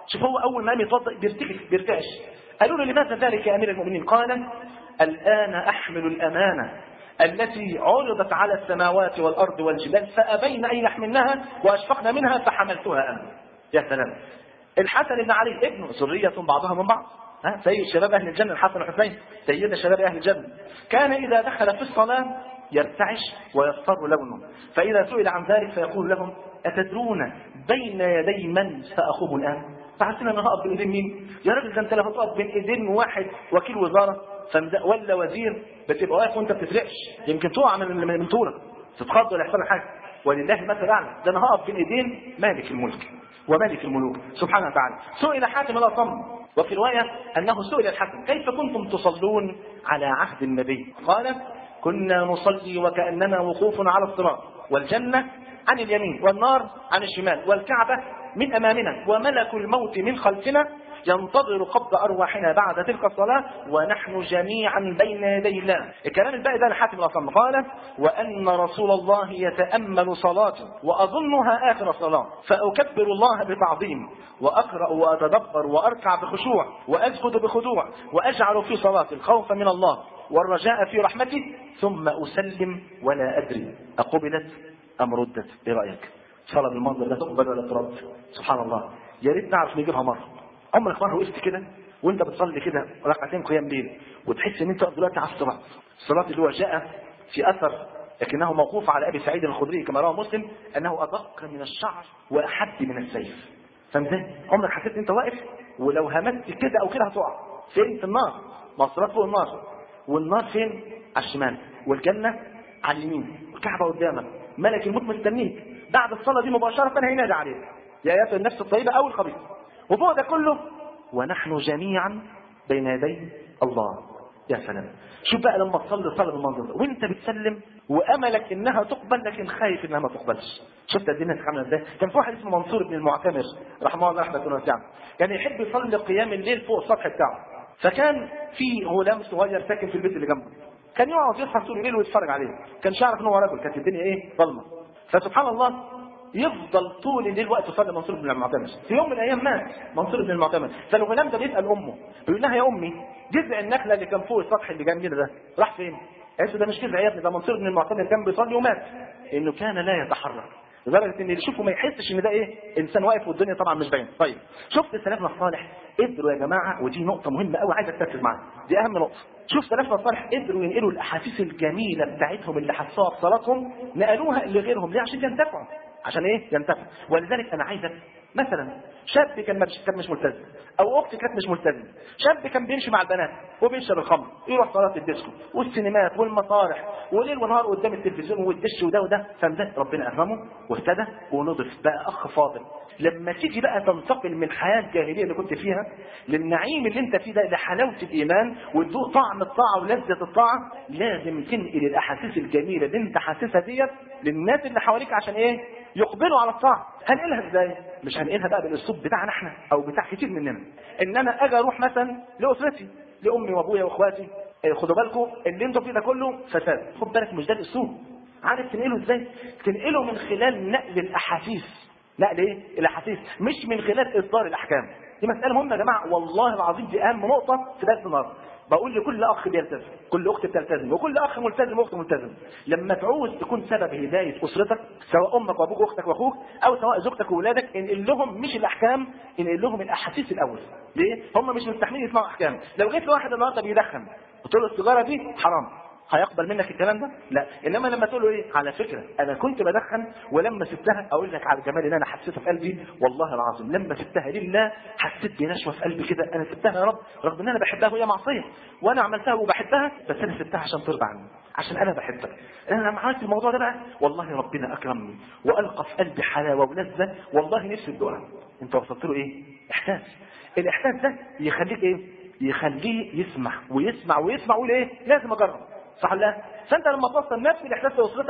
A: شوف هو اول ما قام يتوضا بيرتكف بيرتعش قالوا له لماذا ذلك يا امير المؤمنين قال الان احمل الامانه التي عرضت على السماوات والارض والجبال فابين ان يحملنها واشفقن منها فحملتها انا يا سلام الحسن بن علي ابنه ذريه بعضها من بعض ها سيد شباب اهل الجنه الحسن والحسين سيد شباب اهل الجنه كان اذا دخل في الصلاه يرتعش ويصفر لونه فاذا سئل عن ذلك فيقول لهم اتدرون بين يدي من ساخوض الان فحسنا انا هقف بين ايدين مين يا راجل ده انت لو هتقف بين ايدين واحد وكيل وزاره ولا وزير بتبقى واقف وانت بتفرقش يمكن تقع من من طولك تتخض ولا يحصل لك حاجه ولله مثل اعلى ده انا هقف بين ايدين مالك الملك وملك الملوك سبحانه وتعالى سئل حاتم الاصم وفي روايه انه سئل الحكم كيف كنتم تصلون على عهد النبي قال كنا نصلي وكاننا وقوف على الصراط والجنه عن اليمين والنار عن الشمال والكعبه من امامنا وملك الموت من خلفنا ينتظر قبض ارواحنا بعد تلك الصلاه ونحن جميعا بين يدي الله. الكلام الباقي ده لحاتم الاصم قال وان رسول الله يتامل صلاته واظنها اخر صلاه فاكبر الله بتعظيم واقرا واتدبر واركع بخشوع واسجد بخضوع واجعل في صلاتي الخوف من الله والرجاء في رحمته ثم اسلم ولا ادري اقبلت ام ردت ايه رايك؟ صلاه بالمنظر ده تقبل ولا ترد؟ سبحان الله يا ريت نعرف نجيبها مره عمرك مره وقفت كده وانت بتصلي كده ركعتين قيام ليل وتحس ان انت دلوقتي على الصراط الصراط اللي هو جاء في اثر لكنه موقوف على ابي سعيد الخدري كما رواه مسلم انه ادق من الشعر واحد من السيف فهمت عمرك حسيت ان انت واقف ولو همست كده او كده هتقع فين في النار ما الصراط فوق النار والنار فين على الشمال والجنه على اليمين والكعبه قدامك ملك الموت مستنيك بعد الصلاه دي مباشره هينادي عليك يا ايتها النفس الطيبه او الخبيثه وفوق ده كله ونحن جميعا بين يدي الله يا سلام شوف بقى لما تصلي صلاه بالمنظر ده وانت بتسلم واملك انها تقبل لكن خايف انها ما تقبلش شفت الدنيا عامله ازاي كان في واحد اسمه منصور بن المعتمر رحمه الله رحمه الله واسعه كان يحب يصلي قيام الليل فوق السطح بتاعه فكان في غلام صغير ساكن في البيت اللي جنبه كان يقعد يصحى طول الليل ويتفرج عليه كان يعرف ان هو رجل كانت الدنيا ايه ظلمه فسبحان الله يفضل طول الليل وقت يصلي منصور بن المعتمر في يوم من الايام مات منصور بن المعتمر فالغلام ده بيسال امه بيقول لها يا امي جذع النخله اللي كان فوق السطح اللي جنبنا ده راح فين؟ قالت ده مش جذع يا ابني ده منصور بن المعتمر كان بيصلي ومات انه كان لا يتحرك لدرجه ان اللي يشوفه ما يحسش ان ده ايه انسان واقف والدنيا طبعا مش باين طيب شفت سلفنا الصالح قدروا يا جماعه ودي نقطه مهمه قوي عايزك تركز معاها دي اهم نقطه شوف سلفنا الصالح قدروا ينقلوا الاحاسيس الجميله بتاعتهم اللي حسوها في صلاتهم نقلوها لغيرهم ليه عشان ينتفعوا عشان ايه ينتفع ولذلك انا عايزك مثلا شاب كان مش كان مش ملتزم او اخت كانت مش ملتزمه شاب كان بيمشي مع البنات وبيشرب الخمر يروح صلاه الديسكو والسينمات والمسارح وليل ونهار قدام التلفزيون والدش وده وده فده ربنا اكرمه واهتدى ونضف بقى اخ فاضل لما تيجي بقى تنتقل من الحياه الجاهليه اللي كنت فيها للنعيم اللي انت فيه ده لحلاوه الايمان وتذوق طعم الطاعه ولذه الطاعه لازم تنقل الاحاسيس الجميله اللي انت حاسسها ديت للناس اللي حواليك عشان ايه يقبلوا على الطاعه هنقلها ازاي مش هنقلها بقى بالاسلوب بتاعنا احنا او بتاع كتير مننا ان انا اجي اروح مثلا لاسرتي لامي وابويا واخواتي إيه خدوا بالكم اللي انتوا فيه ده كله فساد خد بالك مش ده الاسلوب عارف تنقله ازاي تنقله من خلال نقل الاحاسيس نقل ايه الاحاسيس مش من خلال اصدار الاحكام دي مساله مهمه يا جماعه والله العظيم دي اهم نقطه في درس النهارده بقول لكل اخ بيلتزم كل اخت بتلتزم وكل اخ ملتزم واخت ملتزم لما تعوز تكون سبب هدايه اسرتك سواء امك وابوك واختك واخوك او سواء زوجتك واولادك انقل لهم مش الاحكام انقل لهم الاحاسيس الاول ليه هم مش مستحملين يسمعوا احكام لو جيت لواحد النهارده بيدخن قلت له السيجاره دي حرام هيقبل منك الكلام ده؟ لا، انما لما تقول له ايه؟ على فكره انا كنت بدخن ولما سبتها اقول لك على الجمال اللي انا حسيته في قلبي والله العظيم لما سبتها لله حسيت بنشوه في قلبي كده انا سبتها يا رب رغم ان انا بحبها وهي معصيه وانا عملتها وبحبها بس انا سبتها عشان ترضى عني عشان انا بحبك انا لما عملت الموضوع ده بقى والله ربنا اكرمني والقى في قلبي حلاوه ولذه والله نفسي الدعاء انت وصلت له ايه؟ احساس الاحساس ده يخليك ايه؟ يخليه يسمع ويسمع ويسمع ويقول ايه؟ لازم اجرب صح لا فانت لما توصل نفس الاحساس لاسرتك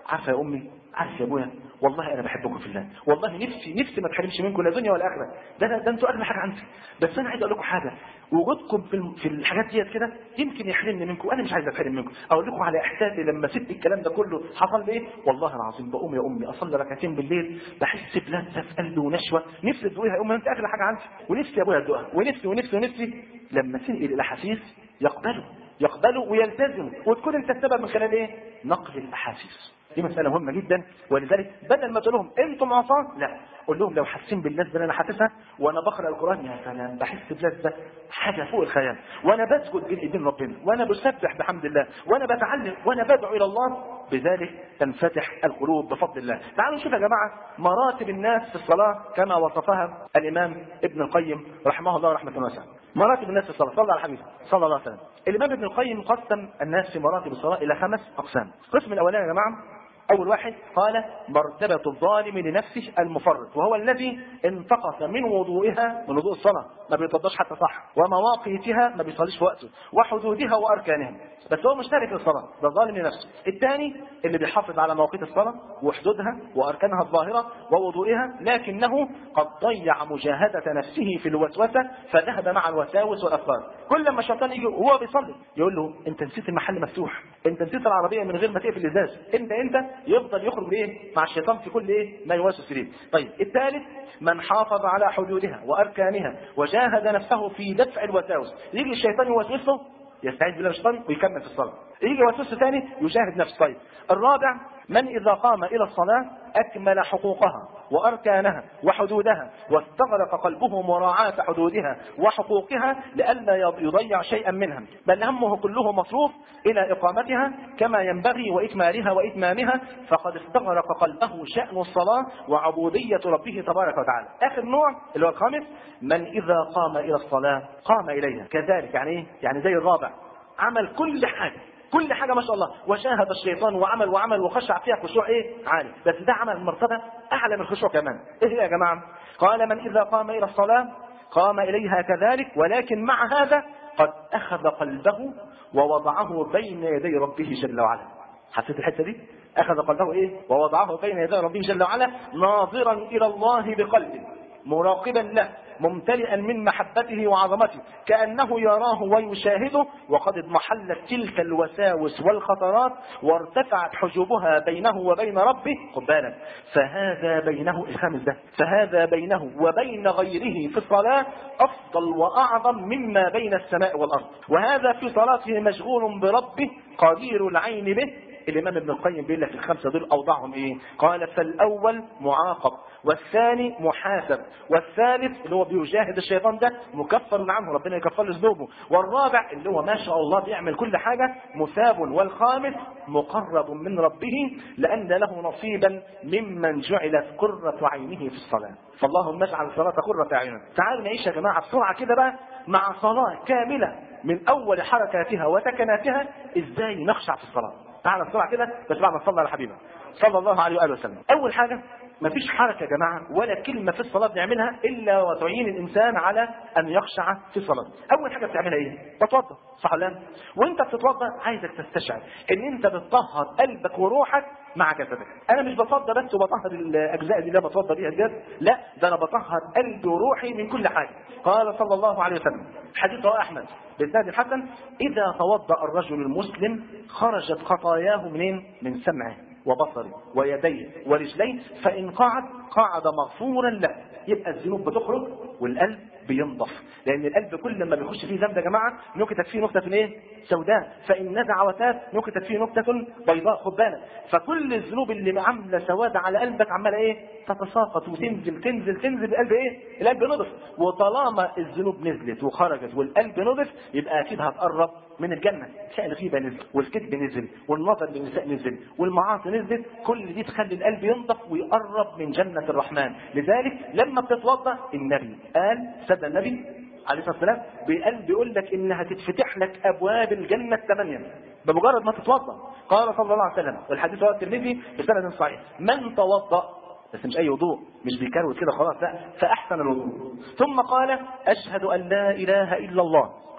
A: عارفه يا امي عارف يا ابويا والله انا بحبكم في الله والله نفسي نفسي ما اتحرمش منكم لا دنيا ولا اخره ده ده, ده انتوا اغلى حاجه عندي بس انا عايز اقول لكم حاجه وجودكم في الم- في الحاجات ديت كده يمكن يحرمني منكم انا مش عايز اتحرم منكم اقول لكم على احساسي لما سبت الكلام ده كله حصل لي ايه والله العظيم بقوم يا امي اصلي ركعتين بالليل بحس بلذه في قلبي ونشوه نفسي تدوقيها يا امي انت اغلى حاجه عندي ونفسي يا ابويا ادوقها ونفسي ونفسي ونفسي لما تنقل الاحاسيس يقبلوا يقبلوا ويلتزموا وتكون انت السبب من خلال ايه؟ نقل الاحاسيس دي مسألة مهمة جدا ولذلك بدل ما تقول لهم انتم عصاة لا قول لهم لو حاسين باللذة اللي انا حاسسها وانا بقرا القرآن يا سلام بحس بلذة حاجة فوق الخيال وانا بسجد بين ايدين ربنا وانا بسبح بحمد الله وانا بتعلم وانا بدعو الى الله بذلك تنفتح القلوب بفضل الله تعالوا نشوف يا جماعة مراتب الناس في الصلاة كما وصفها الامام ابن القيم رحمه الله رحمة واسعة مراتب الناس في الصلاة صلى على الحبيب صلى الله عليه وسلم الامام ابن القيم قسم الناس في مراتب الصلاة الى خمس اقسام القسم الاولاني يا جماعة أول واحد قال مرتبة الظالم لنفسه المفرط وهو الذي انتقص من وضوئها من وضوء الصلاة ما بيتوضاش حتى صح ومواقيتها ما بيصليش في وقته وحدودها وأركانها بس هو مشترك في الصلاة ده ظالم لنفسه الثاني اللي بيحافظ على مواقيت الصلاة وحدودها وأركانها الظاهرة ووضوئها لكنه قد ضيع مجاهدة نفسه في الوسوسة فذهب مع الوساوس والأفكار كل ما الشيطان يجي وهو بيصلي يقول له انت نسيت المحل مفتوح انت نسيت العربية من غير ما تقفل الازاز انت انت يفضل يخرج ايه مع الشيطان في كل ايه ما يوسوس اليه طيب الثالث من حافظ على حدودها واركانها وجاهد نفسه في دفع الوساوس يجي الشيطان يوسوسه يستعيذ بالله من الشيطان ويكمل في الصلاه يجي وسوسه ثاني يجاهد نفسه طيب الرابع من اذا قام الى الصلاه اكمل حقوقها واركانها وحدودها واستغرق قلبه مراعاه حدودها وحقوقها لئلا يضيع شيئا منها بل همه كله مصروف الى اقامتها كما ينبغي واكمالها واتمامها فقد استغرق قلبه شان الصلاه وعبوديه ربه تبارك وتعالى اخر نوع اللي هو الخامس من اذا قام الى الصلاه قام اليها كذلك يعني ايه يعني زي الرابع عمل كل حاجه كل حاجة ما شاء الله وشاهد الشيطان وعمل وعمل وخشع فيها خشوع ايه عالي بس ده عمل مرتبة اعلى من الخشوع كمان ايه هي يا جماعة قال من اذا قام الى الصلاة قام اليها كذلك ولكن مع هذا قد اخذ قلبه ووضعه بين يدي ربه جل وعلا حسيت الحتة دي اخذ قلبه ايه ووضعه بين يدي ربه جل وعلا ناظرا الى الله بقلبه مراقبا له ممتلئا من محبته وعظمته كأنه يراه ويشاهده وقد اضمحلت تلك الوساوس والخطرات وارتفعت حجوبها بينه وبين ربه خد بالك فهذا بينه الخامس ده فهذا بينه وبين غيره في الصلاة أفضل وأعظم مما بين السماء والأرض وهذا في صلاته مشغول بربه قدير العين به الامام ابن القيم بيقول لك الخمسه دول اوضعهم ايه؟ قال فالاول معاقب والثاني محاسب والثالث اللي هو بيجاهد الشيطان ده مكفر عنه ربنا يكفر له ذنوبه والرابع اللي هو ما شاء الله بيعمل كل حاجه مثاب والخامس مقرب من ربه لان له نصيبا ممن جعلت قره عينه في الصلاه فاللهم اجعل الصلاه قره اعيننا تعالوا نعيش يا جماعه بسرعه كده بقى مع صلاه كامله من اول حركاتها وسكناتها ازاي نخشع في الصلاه تعالى بسرعه كده بس بعد ما تصلي على حبيبنا صلى الله عليه واله وسلم اول حاجه مفيش حركه يا جماعه ولا كلمه في الصلاه بنعملها الا وتعين الانسان على ان يخشع في الصلاه اول حاجه بتعملها ايه بتوضا صح ولا لا وانت بتتوضا عايزك تستشعر ان انت بتطهر قلبك وروحك مع جسدك انا مش بتوضا بس وبطهر الاجزاء دي اللي أنا بتوضا بيها الجسد لا ده انا بطهر قلبي وروحي من كل حاجه قال صلى الله عليه وسلم حديث رواه احمد بإسناد الحسن إذا توضأ الرجل المسلم خرجت خطاياه منين؟ من سمعه وبصره ويديه ورجليه فإن قعد قعد مغفورا له يبقى الذنوب بتخرج والقلب بينضف لأن القلب كل ما بيخش فيه ذنب يا جماعة نكتت فيه نكتة ايه؟ سوداء فإن نزع وتاب نكتت فيه نكتة بيضاء خد بالك فكل الذنوب اللي عاملة سواد على قلبك عمالة ايه؟ تتساقط وتنزل تنزل تنزل القلب ايه؟ القلب نضف وطالما الذنوب نزلت وخرجت والقلب نضف يبقى اكيد هتقرب من الجنة تلاقي الغيبة نزل والكذب نزل والنظر للنساء نزل والمعاصي نزلت كل دي تخلي القلب ينضف ويقرب من جنة الرحمن لذلك لما بتتوضا النبي قال سد النبي عليه الصلاه والسلام بقلب بيقول لك انها تتفتح لك ابواب الجنه الثمانيه بمجرد ما تتوضا قال صلى الله عليه وسلم والحديث رواه الترمذي بسند صحيح من توضا بس مش اي وضوء مش بيكروت كده خلاص لا فاحسن الوضوء ثم قال اشهد ان لا اله الا الله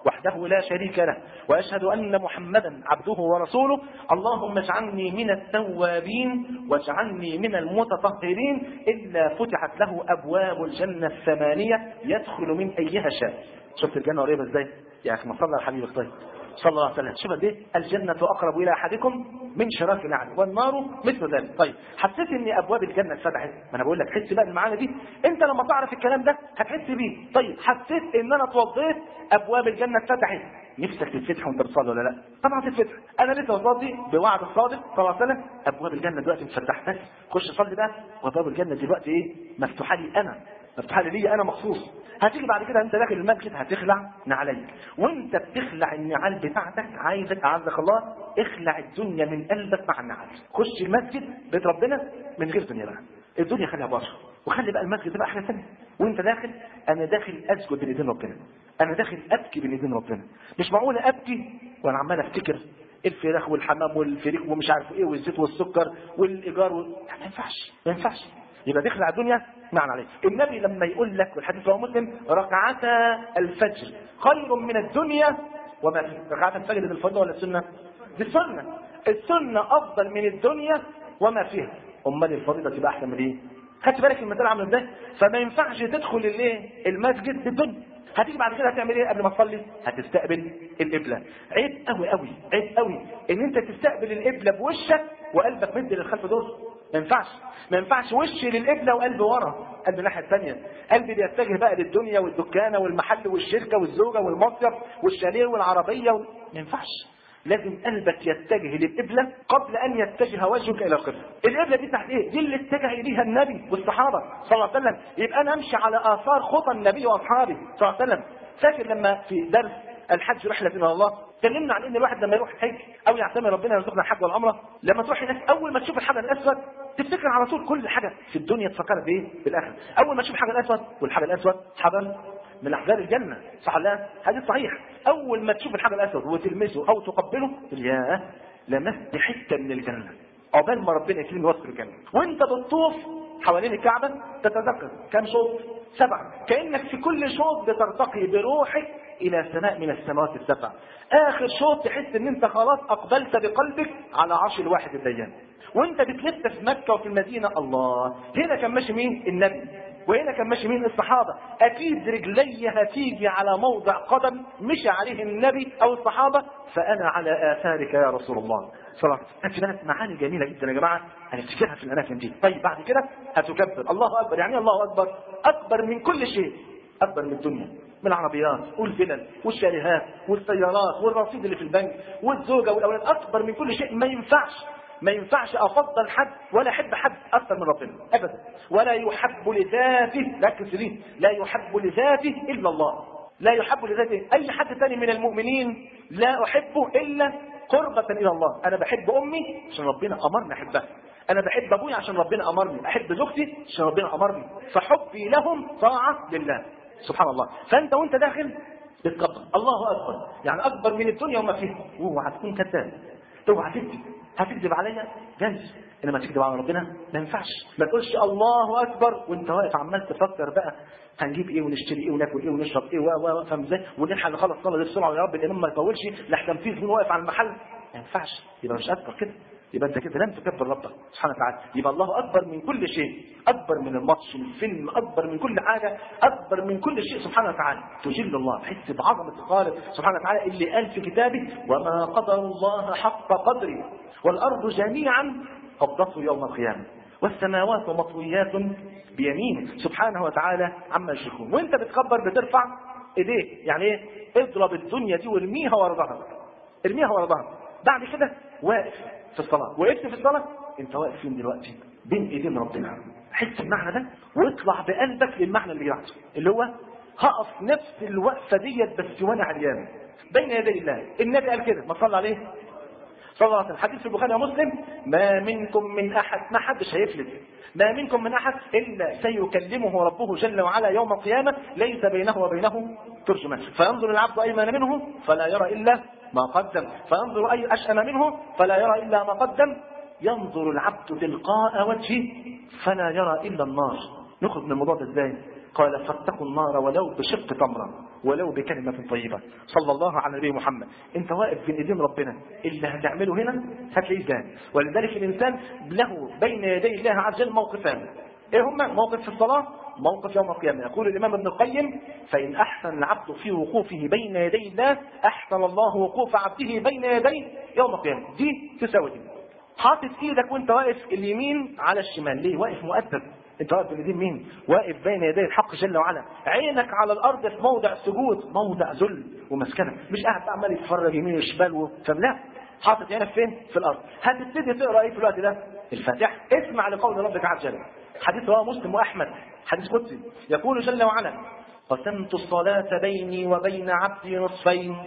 A: وحده لا شريك له وأشهد أن محمدا عبده ورسوله اللهم اجعلني من التوابين واجعلني من المتطهرين إلا فتحت له أبواب الجنة الثمانية يدخل من أيها شاء شفت الجنة قريبة ازاي يا أخي ما صلى على حبيبك طيب صلى الله عليه وسلم شوف قد ايه الجنة أقرب إلى أحدكم من شراك نعل والنار مثل ذلك طيب حسيت إن أبواب الجنة اتفتحت ما أنا بقول لك حس بقى المعاني دي أنت لما تعرف الكلام ده هتحس بيه طيب حسيت إن أنا اتوضيت أبواب الجنة اتفتحت نفسك تتفتح وانت بتصلي ولا لا؟ طبعا تتفتح، انا لسه بصلي بوعد الصادق صلى الله عليه وسلم ابواب الجنه دلوقتي مفتحه بس خش صلي بقى وابواب الجنه دلوقتي ايه؟ مفتوحه لي انا مفتوحه لي ليا انا مخصوص هتيجي بعد كده انت داخل المسجد هتخلع نعليك وانت بتخلع النعال بتاعتك عايزك اعزك الله اخلع الدنيا من قلبك مع النعال خش المسجد بيت ربنا من غير دنيا بقى الدنيا خليها بره وخلي بقى المسجد ده بقى حاجه ثانيه وانت داخل انا داخل اسجد بين ايدين ربنا انا داخل ابكي بين ايدين ربنا مش معقول ابكي وانا عمال افتكر الفراخ والحمام والفريق ومش عارف ايه والزيت والسكر والايجار وال... لا، ما ينفعش ما ينفعش يبقى دخل على الدنيا معنى عليه النبي لما يقول لك والحديث رواه مسلم ركعتا الفجر خير من الدنيا وما فيه ركعتا الفجر دي الفرض ولا السنه دي السنه السنه افضل من الدنيا وما فيها امال الفريضه تبقى احسن من ايه خدت بالك المساله عامله ازاي فما ينفعش تدخل الايه المسجد بالدنيا هتيجي بعد كده هتعمل ايه قبل ما تصلي هتستقبل القبله عيب قوي قوي عيب قوي ان انت تستقبل القبله بوشك وقلبك مد للخلف دول ما ينفعش ما ينفعش وش للقبله وقلب ورا قلب الناحيه الثانيه قلبي بيتجه بقى للدنيا والدكانه والمحل والشركه والزوجه والمصيف والشاليه والعربيه و... ما ينفعش لازم قلبك يتجه للقبلة قبل أن يتجه وجهك إلى القبلة. القبلة دي تحت إيه؟ دي اللي اتجه إليها النبي والصحابة صلى الله عليه وسلم، يبقى أنا أمشي على آثار خطى النبي وأصحابه صلى الله عليه وسلم. فاكر لما في درس الحج رحلة إلى الله اتكلمنا عن ان الواحد لما يروح الحج او يعتمر ربنا يرزقنا الحج والعمره لما تروح هناك اول ما تشوف الحجر الاسود تفتكر على طول كل حاجه في الدنيا تفكر بايه؟ بالاخره اول ما تشوف الحجر الاسود والحجر الاسود حجر من احجار الجنه صح لا حديث صحيح اول ما تشوف الحجر الاسود وتلمسه او تقبله تقول ياه لمست حته من الجنه عقبال ما ربنا يكرمني وسط الجنه وانت بتطوف حوالين الكعبه تتذكر كم شوط سبعه كانك في كل شوط بترتقي بروحك الى سماء من السماوات السبع اخر شوط تحس ان انت خلاص اقبلت بقلبك على عرش الواحد الديان وانت بتلف في مكه وفي المدينه الله هنا كان ماشي مين النبي وهنا كان ماشي مين الصحابه اكيد رجلي هتيجي على موضع قدم مشى عليه النبي او الصحابه فانا على اثارك يا رسول الله صلى الله عليه وسلم بالك معاني جميله جدا يا جماعه هنفتكرها في الاماكن دي طيب بعد كده هتكبر الله اكبر يعني إيه الله اكبر اكبر من كل شيء اكبر من الدنيا من العربيات والفلل والشاليهات والسيارات والرصيد اللي في البنك والزوجه والاولاد اكبر من كل شيء ما ينفعش ما ينفعش افضل حد ولا احب حد اكثر من ربنا ابدا ولا يحب لذاته ركز دي لا يحب لذاته الا الله لا يحب لذاته اي حد ثاني من المؤمنين لا احبه الا قربة الى الله انا بحب امي عشان ربنا امرني احبها انا بحب ابويا عشان ربنا امرني احب زوجتي عشان ربنا امرني فحبي لهم طاعه لله سبحان الله فانت وانت داخل بتكبر الله اكبر يعني اكبر من الدنيا وما فيها اوعى تكون كذاب اوعى تكذب هتكذب عليا جايز انما تكذب على ربنا ما ينفعش ما تقولش الله اكبر وانت واقف عمال تفكر بقى هنجيب ايه ونشتري ايه وناكل ايه ونشرب ايه و و فاهم ازاي ونلحق نخلص صلاه دي بسرعه يا رب الامام ما يطولش لحسن في زبون واقف على المحل ما ينفعش يبقى مش اكبر كده يبقى انت كده لم تكبر ربك سبحانه وتعالى يبقى الله اكبر من كل شيء اكبر من الماتش من الفيلم اكبر من كل حاجه اكبر من كل شيء سبحانه وتعالى تجل الله تحس بعظمه الخالق سبحانه وتعالى اللي قال في كتابه وما قدر الله حق قدره والارض جميعا قبضته يوم القيامه والسماوات مطويات بيمينه سبحانه وتعالى عما يشركون وانت بتكبر بترفع ايديك يعني ايه اضرب الدنيا دي وارميها ورا ظهرك ارميها ورا ظهرك بعد كده واقف في الصلاة وقفت في الصلاة انت واقف فين دلوقتي بين ايدين ربنا حس المعنى ده واطلع بقلبك للمعنى اللي بعده اللي هو هقف نفس الوقفة ديت بس وانا عريان بين يدي الله النبي قال كده ما صلى عليه صلى الله عليه وسلم حديث في البخاري ومسلم ما منكم من احد ما حدش هيفلت ما منكم من احد الا سيكلمه ربه جل وعلا يوم القيامه ليس بينه وبينه ترجمان فينظر العبد ايمن منه فلا يرى الا ما قدم فينظر أي أشأم منه فلا يرى إلا ما قدم ينظر العبد تلقاء وجهه فلا يرى إلا النار نخرج من الموضوع ده ازاي قال فاتقوا النار ولو بشق تمرة ولو بكلمة طيبة صلى الله على نبي محمد انت واقف بين ايدين ربنا اللي هتعمله هنا هتلاقيه ده ولذلك الانسان له بين يدي الله عز وجل موقفان ايه هما موقف في الصلاة موقف يوم القيامة يقول الإمام ابن القيم فإن أحسن العبد في وقوفه بين يدي الله أحسن الله وقوف عبده بين يديه يوم القيامة دي تساوي دي حاطط ايدك وانت واقف اليمين على الشمال ليه واقف مؤدب انت واقف بين ايدين مين واقف بين يدي الحق جل وعلا عينك على الارض في موضع سجود موضع ذل ومسكنه مش قاعد عمال يتفرج يمين وشمال و... لا حاطط عينك فين في الارض هتبتدي تقرا ايه في الوقت ده الفاتحه اسمع لقول ربك عز وجل حديث رواه مسلم واحمد حديث قدسي يقول جل وعلا قسمت الصلاة بيني وبين عبدي نصفين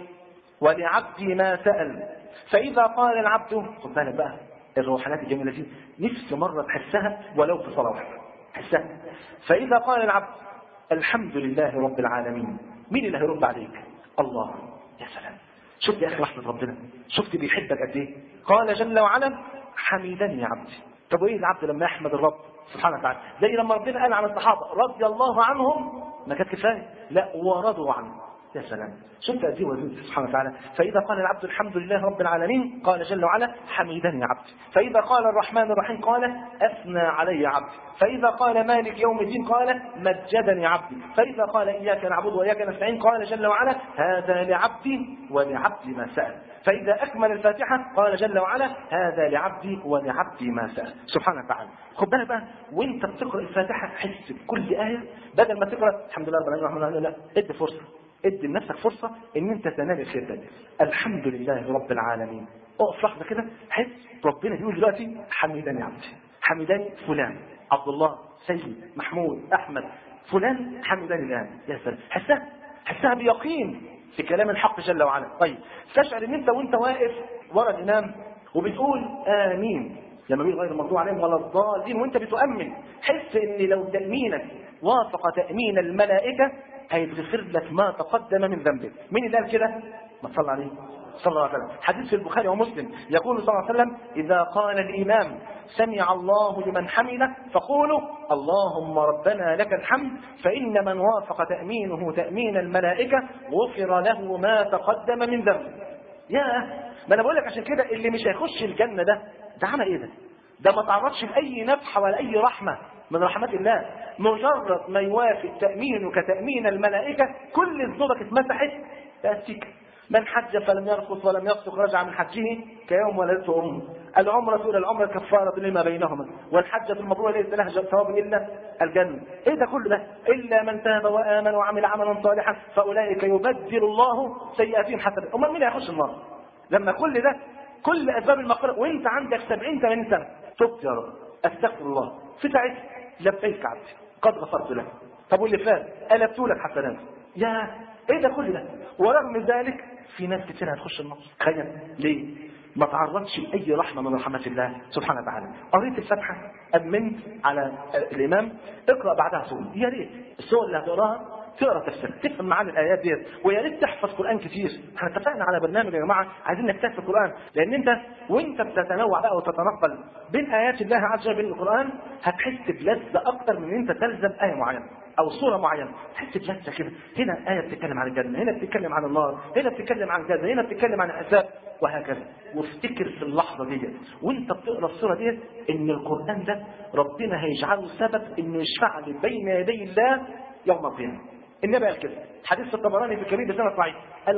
A: ولعبدي ما سأل فإذا قال العبد خد بالك بقى الروحانات الجميلة دي نفس مرة تحسها ولو في صلاة واحدة حسها فإذا قال العبد الحمد لله رب العالمين مين اللي هيرد عليك الله يا سلام شفت يا أخي رحمة ربنا شفت بيحبك قد إيه قال جل وعلا حميدني عبدي طب وإيه العبد لما يحمد الرب سبحانه وتعالى زي لما ربنا قال عن الصحابة رضي الله عنهم ما كانت كفاية لا ورضوا عنه يا سلام شفت قد ايه وزيد سبحانه وتعالى فاذا قال العبد الحمد لله رب العالمين قال جل وعلا حميدني عبدي فاذا قال الرحمن الرحيم قال اثنى علي عبدي فاذا قال مالك يوم الدين قال مجدني عبدي فاذا قال اياك نعبد واياك نستعين قال جل وعلا هذا لعبدي ولعبدي ما سال فاذا اكمل الفاتحه قال جل وعلا هذا لعبدي ولعبدي ما سال سبحانه وتعالى خد بالك بقى وانت بتقرا الفاتحه حس بكل ايه بدل ما تقرا الحمد لله رب العالمين الرحمن الرحيم لا ادي فرصه ادي لنفسك فرصة ان انت تنال الخير ده الحمد لله رب العالمين اقف لحظة كده حس ربنا بيقول دلوقتي حمدني عبدي حمدني فلان عبد الله سيد محمود احمد فلان حمدني الان يا سلام حسها حسها بيقين في كلام الحق جل وعلا طيب تشعر ان انت وانت واقف ورا الامام وبتقول امين لما بيقول غير المغضوب عليهم ولا الضالين وانت بتؤمن حس ان لو تامينك وافق تامين الملائكه هيتغفر لك ما تقدم من ذنبك مين اللي قال كده ما تصلى عليه صلى الله عليه وسلم حديث في البخاري ومسلم يقول صلى الله عليه وسلم إذا قال الإمام سمع الله لمن حمده فقولوا اللهم ربنا لك الحمد فإن من وافق تأمينه تأمين الملائكة غفر له ما تقدم من ذنبه يا ما أنا بقول لك عشان كده اللي مش هيخش الجنة ده ده عمل إيه ده ده ما تعرضش لأي نفحة ولا أي رحمة من رحمات الله مجرد ما يوافق تأمينك تأمين الملائكة كل ذنوبك اتمسحت تأتيك من حج فلم يرفث ولم يفسق رجع من حجه كيوم ولدته امه العمرة إلى العمرة كفارة لما بينهما والحجة المبرورة ليس لها ثواب إلا الجنة إيه ده كله ده إلا من تاب وآمن وعمل عملا صالحا فأولئك يبدل الله سيئاتهم حسنات أمال مين هيخش النار لما كل ده كل أسباب المغفرة وأنت عندك 70 80 سنة تبت يا رب أستغفر الله في ساعتها لبيك عبدي قد غفرت لك طب واللي فات قلبت لك حسنات يا ايه ده كل ده ورغم ذلك في ناس كتير هتخش النار تخيل ليه ما تعرضش لاي رحمه من رحمات الله سبحانه وتعالى قريت الفاتحه امنت على الامام اقرا بعدها سوره يا ريت السور اللي هتقراها تقرا تفسير تفهم معاني الايات ديت ويا ريت تحفظ قران كتير احنا اتفقنا على برنامج يا جماعه عايزين نجتهد في القران لان انت وانت بتتنوع بقى وتتنقل بين ايات الله عز وجل بين القران هتحس بلذه اكتر من ان انت تلزم ايه معينه او صوره معينه تحس بلذه كده هنا ايه بتتكلم عن الجنه هنا بتتكلم عن النار هنا بتتكلم عن كذا هنا بتتكلم عن الحساب وهكذا وافتكر في اللحظه ديت وانت بتقرا الصوره ديت ان القران ده ربنا هيجعله سبب انه يشفع لي بين يدي الله يوم القيامه النبي قال كده حديث في الطبراني في الكبير بسنة صحيح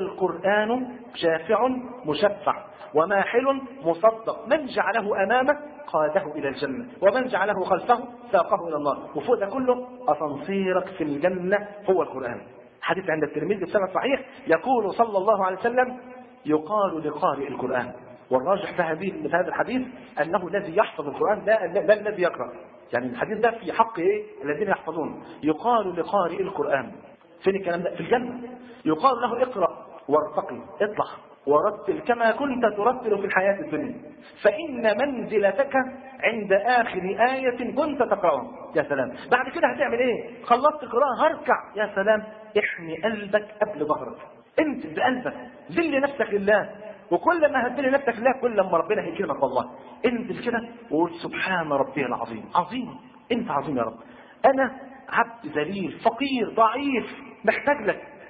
A: القرآن شافع مشفع وماحل مصدق من جعله أمامه قاده إلى الجنة ومن جعله خلفه ساقه إلى النار وفوق ده كله أصنصيرك في الجنة هو القرآن حديث عند الترمذي بسنة صحيح يقول صلى الله عليه وسلم يقال لقارئ القرآن والراجح في هذه في هذا الحديث انه الذي يحفظ القران لا لا الذي يقرا يعني الحديث ده في حق ايه الذين يحفظون يقال لقارئ القران فين الكلام ده في الجنه يقال له اقرا وارتقي اطلع ورتل كما كنت ترتل في الحياة الدنيا فإن منزلتك عند آخر آية كنت تقرأها يا سلام بعد كده هتعمل ايه خلصت قراءة هركع يا سلام احمي قلبك قبل ظهرك انت بقلبك ذل نفسك لله وكل ما هتدري نفسك لله كل ما ربنا هيكرمك والله انزل كده وقول سبحان ربي العظيم عظيم انت عظيم يا رب انا عبد ذليل فقير ضعيف محتاج لك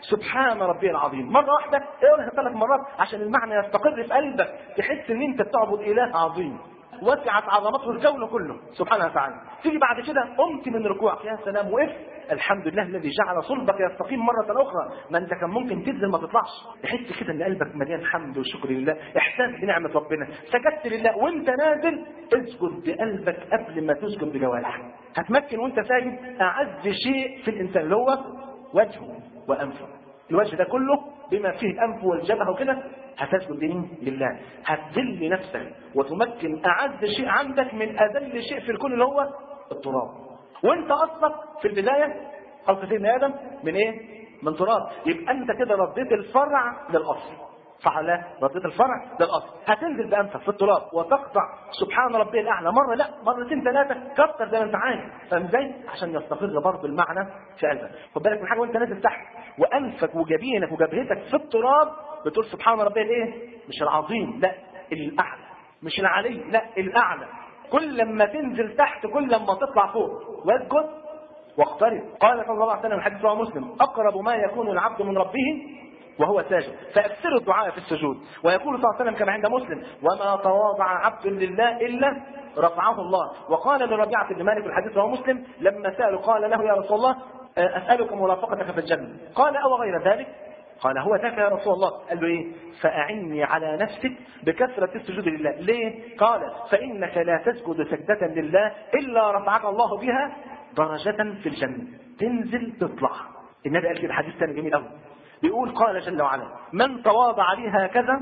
A: سبحان ربي العظيم مرة واحدة اقولها ثلاث مرات عشان المعنى يستقر في قلبك تحس ان انت بتعبد اله عظيم وسعت عظمته الكون كله سبحانه وتعالى تيجي بعد كده قمت من ركوعك يا سلام وقفت الحمد لله الذي جعل صلبك يستقيم مرة أخرى ما أنت كان ممكن تنزل ما تطلعش تحس كده إن قلبك مليان حمد وشكر لله إحساس بنعمة ربنا سجدت لله وأنت نازل اسجد بقلبك قبل ما تسجد بجوارحك هتمكن وأنت ساجد أعز شيء في الإنسان اللي هو وجهه وأنفه الوجه ده كله بما فيه الأنف والجبهة وكده هتسجد لمين؟ لله هتذل نفسك وتمكن أعز شيء عندك من أذل شيء في الكون اللي هو التراب وانت اصلك في البدايه خلق سيدنا ادم من ايه؟ من تراب يبقى انت كده رديت الفرع للاصل صح ولا لا؟ رديت الفرع للاصل هتنزل بانفك في التراب وتقطع سبحان ربي الاعلى مره لا مرتين ثلاثه كتر زي ما انت عايز فاهم ازاي؟ عشان يستقر برضه المعنى في قلبك خد بالك من حاجه وانت نازل تحت وانفك وجبينك وجبهتك في التراب بتقول سبحان ربي الايه؟ مش العظيم لا الاعلى مش العلي لا الاعلى كل لما تنزل تحت كل لما تطلع فوق واسجد واقترب قال صلى الله عليه وسلم الحديث رواه مسلم اقرب ما يكون العبد من ربه وهو ساجد فاكثروا الدعاء في السجود ويقول صلى الله عليه وسلم كما عند مسلم وما تواضع عبد لله الا رفعه الله وقال لربيعه بن مالك الحديث رواه مسلم لما سالوا قال له يا رسول الله اسالك مرافقتك في الجنه قال او غير ذلك قال هو ذاك يا رسول الله قال له ايه فأعني على نفسك بكثرة السجود لله ليه قال فإنك لا تسجد سجدة لله إلا رفعك الله بها درجة في الجنة تنزل تطلع النبي قال كده حديث ثاني جميل قوي بيقول قال جل وعلا من تواضع لي هكذا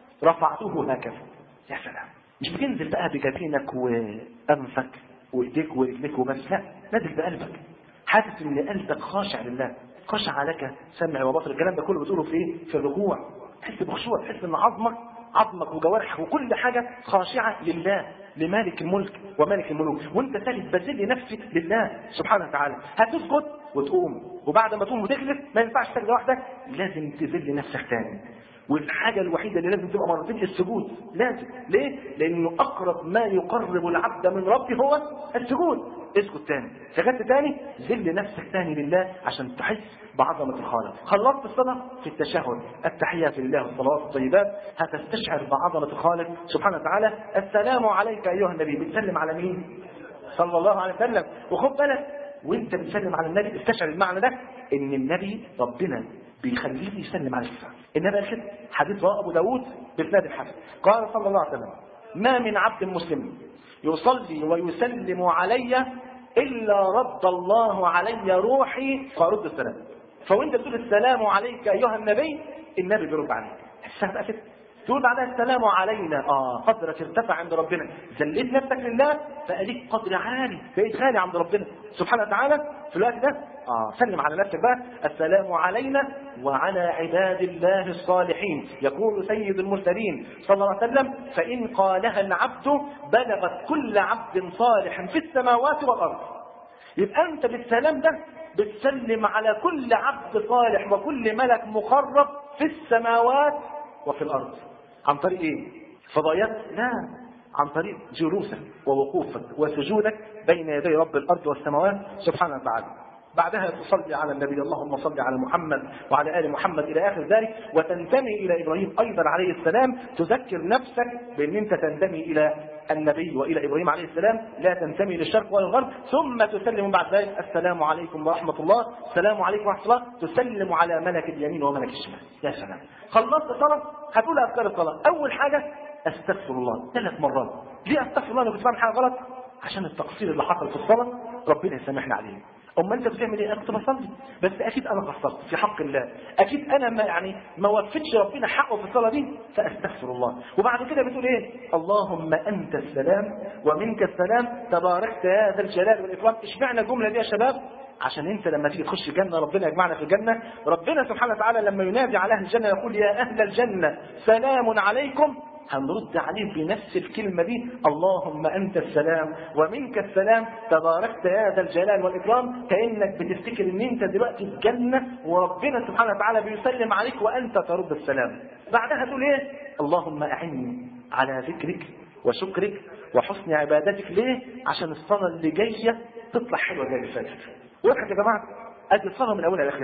A: رفعته هكذا يا سلام مش بتنزل بقى بجبينك وأنفك وإيديك ورجليك وبس لا نازل بقلبك حاسس ان قلبك خاشع لله خشع لك سمع وبصر الكلام ده كله بتقوله في ايه؟ في الركوع تحس بخشوع تحس ان عظمك عظمك وجوارحك وكل حاجه خاشعه لله لمالك الملك ومالك الملوك وانت ساجد بذل نفسك لله سبحانه وتعالى هتسجد وتقوم وبعد ما تقوم وتجلس ما ينفعش سجده واحده لازم تذل نفسك تاني والحاجة الوحيدة اللي لازم تبقى مرتين السجود لازم ليه؟ لأنه أقرب ما يقرب العبد من ربه هو السجود اسجد تاني سجدت تاني ذل نفسك تاني لله عشان تحس بعظمة الخالق خلصت الصلاة في التشهد التحيات لله والصلوات الطيبات هتستشعر بعظمة الخالق سبحانه وتعالى السلام عليك أيها النبي بتسلم على مين؟ صلى الله عليه وسلم وخد بالك وانت بتسلم على النبي استشعر المعنى ده ان النبي ربنا بيخليه يسلم على الإسلام إنما قال كده حديث رواه أبو داود بإسناد الحسن قال صلى الله عليه وسلم ما من عبد مسلم يصلي ويسلم علي إلا رد الله علي روحي فرد السلام فوانت تقول السلام عليك أيها النبي النبي بيرد عليك حسها بقى كده تقول بعدها السلام علينا اه قدرك ارتفع عند ربنا ذليت نفسك لله فقاليك قدر عالي بقيت غالي عند ربنا سبحانه وتعالى في الوقت ده اه سلم على نفسك بقى السلام علينا وعلى عباد الله الصالحين يقول سيد المرسلين صلى الله عليه وسلم فإن قالها العبد بلغت كل عبد صالح في السماوات والأرض يبقى أنت بالسلام ده بتسلم على كل عبد صالح وكل ملك مقرب في السماوات وفي الأرض عن طريق ايه فضائيات لا عن طريق جلوسك ووقوفك وسجودك بين يدي رب الارض والسماوات سبحانه وتعالى بعدها تصلي على النبي اللهم صل على محمد وعلى ال محمد الى اخر ذلك وتنتمي الى ابراهيم ايضا عليه السلام تذكر نفسك بان انت تنتمي الى النبي والى ابراهيم عليه السلام لا تنتمي للشرق ولا الغرب ثم تسلم بعد ذلك السلام عليكم ورحمه الله السلام عليكم ورحمه الله تسلم على ملك اليمين وملك الشمال يا سلام خلصت الصلاه هتقول اذكار الصلاه اول حاجه استغفر الله ثلاث مرات ليه استغفر الله انا كنت بعمل حاجه غلط عشان التقصير اللي حصل في الصلاه ربنا يسامحنا عليه اما انت بتعمل ايه انا كنت بصلي بس اكيد انا قصرت في حق الله اكيد انا ما يعني ما وفيتش ربنا حقه في الصلاه دي فاستغفر الله وبعد كده بتقول ايه اللهم انت السلام ومنك السلام تباركت يا ذا الجلال والاكرام اشمعنى الجمله دي يا شباب عشان انت لما تيجي تخش الجنه ربنا يجمعنا في الجنه ربنا سبحانه وتعالى لما ينادي على اهل الجنه يقول يا اهل الجنه سلام عليكم هنرد عليه بنفس الكلمة دي اللهم أنت السلام ومنك السلام تباركت يا ذا الجلال والإكرام كأنك بتفتكر أن أنت دلوقتي في الجنة وربنا سبحانه وتعالى بيسلم عليك وأنت ترد السلام بعدها تقول إيه اللهم أعني على ذكرك وشكرك وحسن عبادتك ليه عشان الصلاة اللي جاية تطلع حلوة زي اللي فاتت واضح يا جماعة أدي الصلاة من أولها لآخرها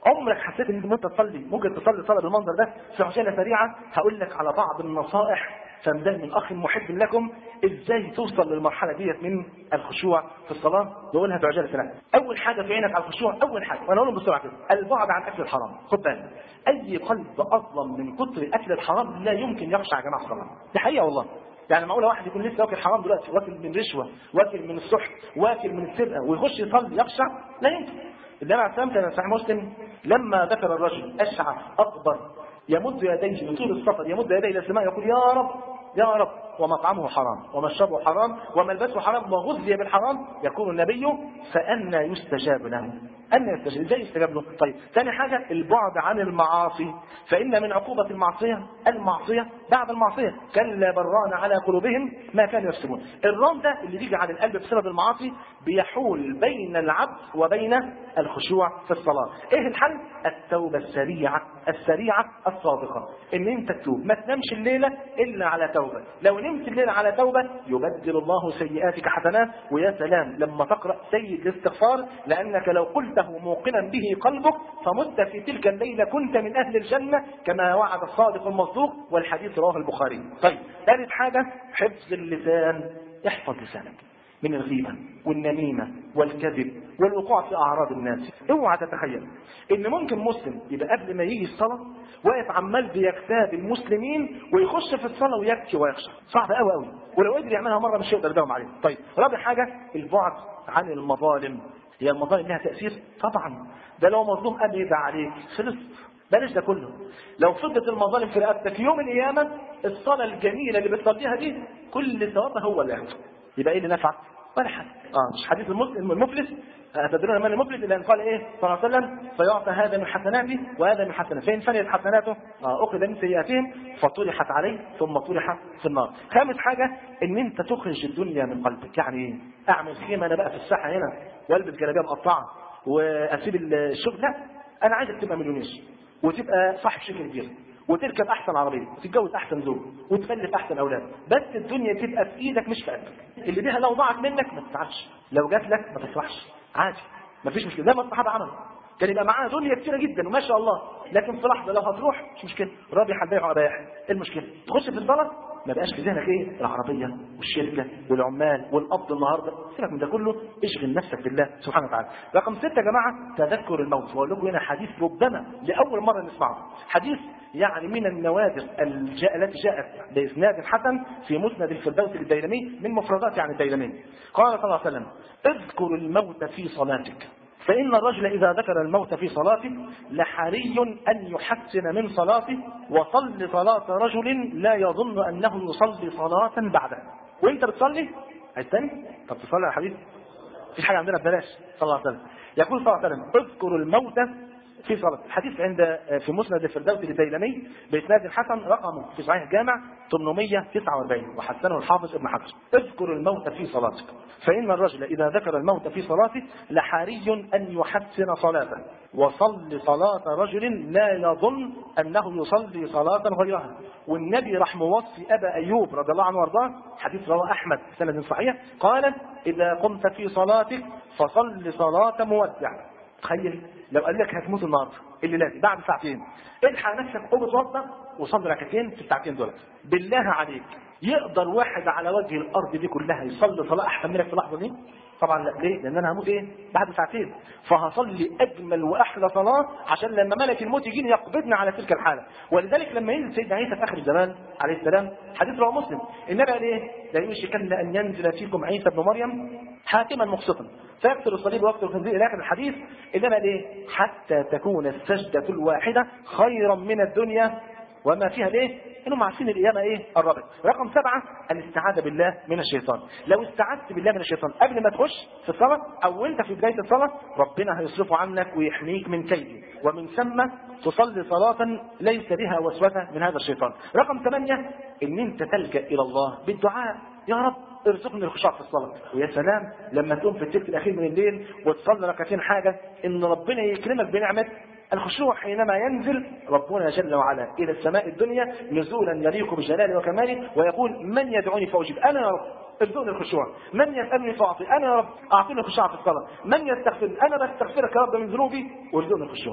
A: عمرك حسيت ان انت تصلي ممكن تصلي صلاه بالمنظر ده في عجاله سريعه هقول لك على بعض النصائح فمده من اخ محب لكم ازاي توصل للمرحله ديت من الخشوع في الصلاه بقولها في عجاله سريعه اول حاجه في عينك على الخشوع اول حاجه وانا اقولهم بسرعه كده البعد عن اكل الحرام خد بالك اي قلب اظلم من كتر اكل الحرام لا يمكن يخشع يا جماعه الصلاه دي حقيقه والله يعني معقوله واحد يكون لسه واكل حرام دلوقتي واكل من رشوه واكل من السحت واكل من السرقه ويخش يصلي يخشع لا يمكن النبي عليه الصلاه والسلام كان صحيح مسلم لما ذكر الرجل اشعث اكبر يمد يديه من طول السفر يمد يديه الى السماء يقول يا رب يا رب ومطعمه حرام ومشربه حرام وملبسه حرام وغذي بالحرام يقول النبي فأنا يستجاب له أن يستجاب ازاي يستجاب له طيب ثاني حاجة البعد عن المعاصي فإن من عقوبة المعصية المعصية بعد المعصية كلا بران على قلوبهم ما كانوا يكسبون الران ده اللي بيجي على القلب بسبب المعاصي بيحول بين العبد وبين الخشوع في الصلاة ايه الحل التوبة السريعة السريعة الصادقة ان انت تتوب ما تنامش الليلة الا على توبة لو نمت الليلة على توبة يبدل الله سيئاتك حسنات ويا سلام لما تقرأ سيد الاستغفار لأنك لو قلته موقنا به قلبك فمت في تلك الليلة كنت من أهل الجنة كما وعد الصادق المصدوق والحديث رواه البخاري طيب ثالث حاجة حفظ اللسان احفظ لسانك من الغيبة والنميمة والكذب والوقوع في أعراض الناس اوعى تتخيل ان ممكن مسلم يبقى قبل ما يجي الصلاة واقف عمال بيغتاب المسلمين ويخش في الصلاة ويبكي ويخشى صعب قوي قوي ولو قدر يعملها مرة مش هيقدر يداوم عليها طيب رابع حاجة البعد عن المظالم هي المظالم لها تأثير طبعا ده لو مظلوم قام يدعى عليك خلص بلاش ده كله لو فضت المظالم في رقبتك يوم القيامة الصلاة الجميلة اللي بتصليها دي كل ثوابها هو اللي ياخده يبقى ايه اللي نفعك؟ ولا حاجة اه مش حديث المسلم المفلس أتدرون من المفلس إلا أن قال إيه صلى الله عليه وسلم فيعطى هذا من حسناته وهذا من حسناته فإن فنيت حسناته آه أخذ من سيئاتهم فطرحت عليه ثم طرح في النار خامس حاجة إن أنت تخرج الدنيا من قلبك يعني إيه أعمل خيمة أنا بقى في الساحة هنا والبس جلابية مقطعة وأسيب الشغل لا أنا عايزك تبقى مليونير وتبقى صاحب شركة كبيرة وتركب احسن عربيه وتتجوز احسن زوج وتخلف احسن اولاد بس الدنيا تبقى في ايدك مش في قلبك اللي بيها لو ضاعت منك ما تزعلش لو جات لك ما تفرحش عادي ما فيش مشكله زي ما الصحابه عملوا كان يبقى معاه دنيا كتيره جدا وما شاء الله لكن في لحظه لو هتروح مش مشكله رابح البيع واباح ايه المشكله تخش في الصلاه ما بقاش في ذهنك ايه العربيه والشركه والعمال والقبض النهارده سيبك من ده كله اشغل نفسك بالله سبحانه وتعالى رقم ستة يا جماعه تذكر الموت واقول لكم هنا حديث ربما لاول مره نسمعه حديث يعني من النوادر التي جاءت باسناد حسن في مسند الفردوس للديلمي من مفردات يعني الديلمي قال صلى الله عليه وسلم اذكر الموت في صلاتك فإن الرجل إذا ذكر الموت في صلاته لحري أن يحسن من صلاته وصل صلاة رجل لا يظن أنه يصلي صلاة بعده وأنت بتصلي عايز تاني طب تصلي يا حبيبي مفيش حاجة عندنا ببلاش صلى الله عليه وسلم يقول صلى الله عليه وسلم اذكر الموت في صلاة الحديث عند في مسند الفردوس للديلمي بإسناد حسن رقمه في صحيح الجامع 849 وحسنه الحافظ ابن حجر اذكر الموت في صلاتك فإن الرجل إذا ذكر الموت في صلاته لحري أن يحسن صلاته وصل صلاة رجل لا يظن أنه يصلي صلاة غيرها والنبي راح موصي أبا أيوب رضي الله عنه وارضاه حديث رواه أحمد سند صحيح قال إذا قمت في صلاتك فصل صلاة مودع تخيل لو قال لك هتموت النهارده الليله دي بعد ساعتين الحق نفسك قوم اتوضى وصلي ركعتين في الساعتين دول بالله عليك يقدر واحد على وجه الارض دي كلها يصلي صلاه احسن منك في اللحظه دي طبعا لا ليه لان انا هموت ايه بعد ساعتين فهصلي اجمل واحلى صلاه عشان لما ملك الموت يجيني يقبضني على تلك الحاله ولذلك لما ينزل سيدنا عيسى في اخر الزمان عليه السلام حديث رواه مسلم النبي قال ايه لا يوشكن ان ينزل فيكم عيسى ابن مريم حاكما مقسطا فيقتل الصليب ويقتل الخنزير الى اخر الحديث انما ليه حتى تكون السجده الواحده خيرا من الدنيا وما فيها ليه؟ انهم عارفين القيامه ايه؟ قربت. رقم سبعه الاستعاذه بالله من الشيطان. لو استعذت بالله من الشيطان قبل ما تخش في الصلاه او انت في بدايه الصلاه ربنا هيصرفه عنك ويحميك من كيده ومن ثم تصلي صلاه ليس بها وسوسه من هذا الشيطان. رقم ثمانيه ان انت تلجا الى الله بالدعاء يا رب ارزقني الخشوع في الصلاة ويا سلام لما تقوم في الثلث الأخير من الليل وتصلي ركعتين حاجة إن ربنا يكرمك بنعمة الخشوع حينما ينزل ربنا جل وعلا إلى السماء الدنيا نزولا يليق بجلاله وكماله ويقول من يدعوني فأجيب أنا يا رب ارزقني الخشوع من يسألني فأعطي أنا يا رب أعطيني الخشوع في الصلاة من يستغفرني أنا بستغفرك يا رب من ذنوبي وارزقني الخشوع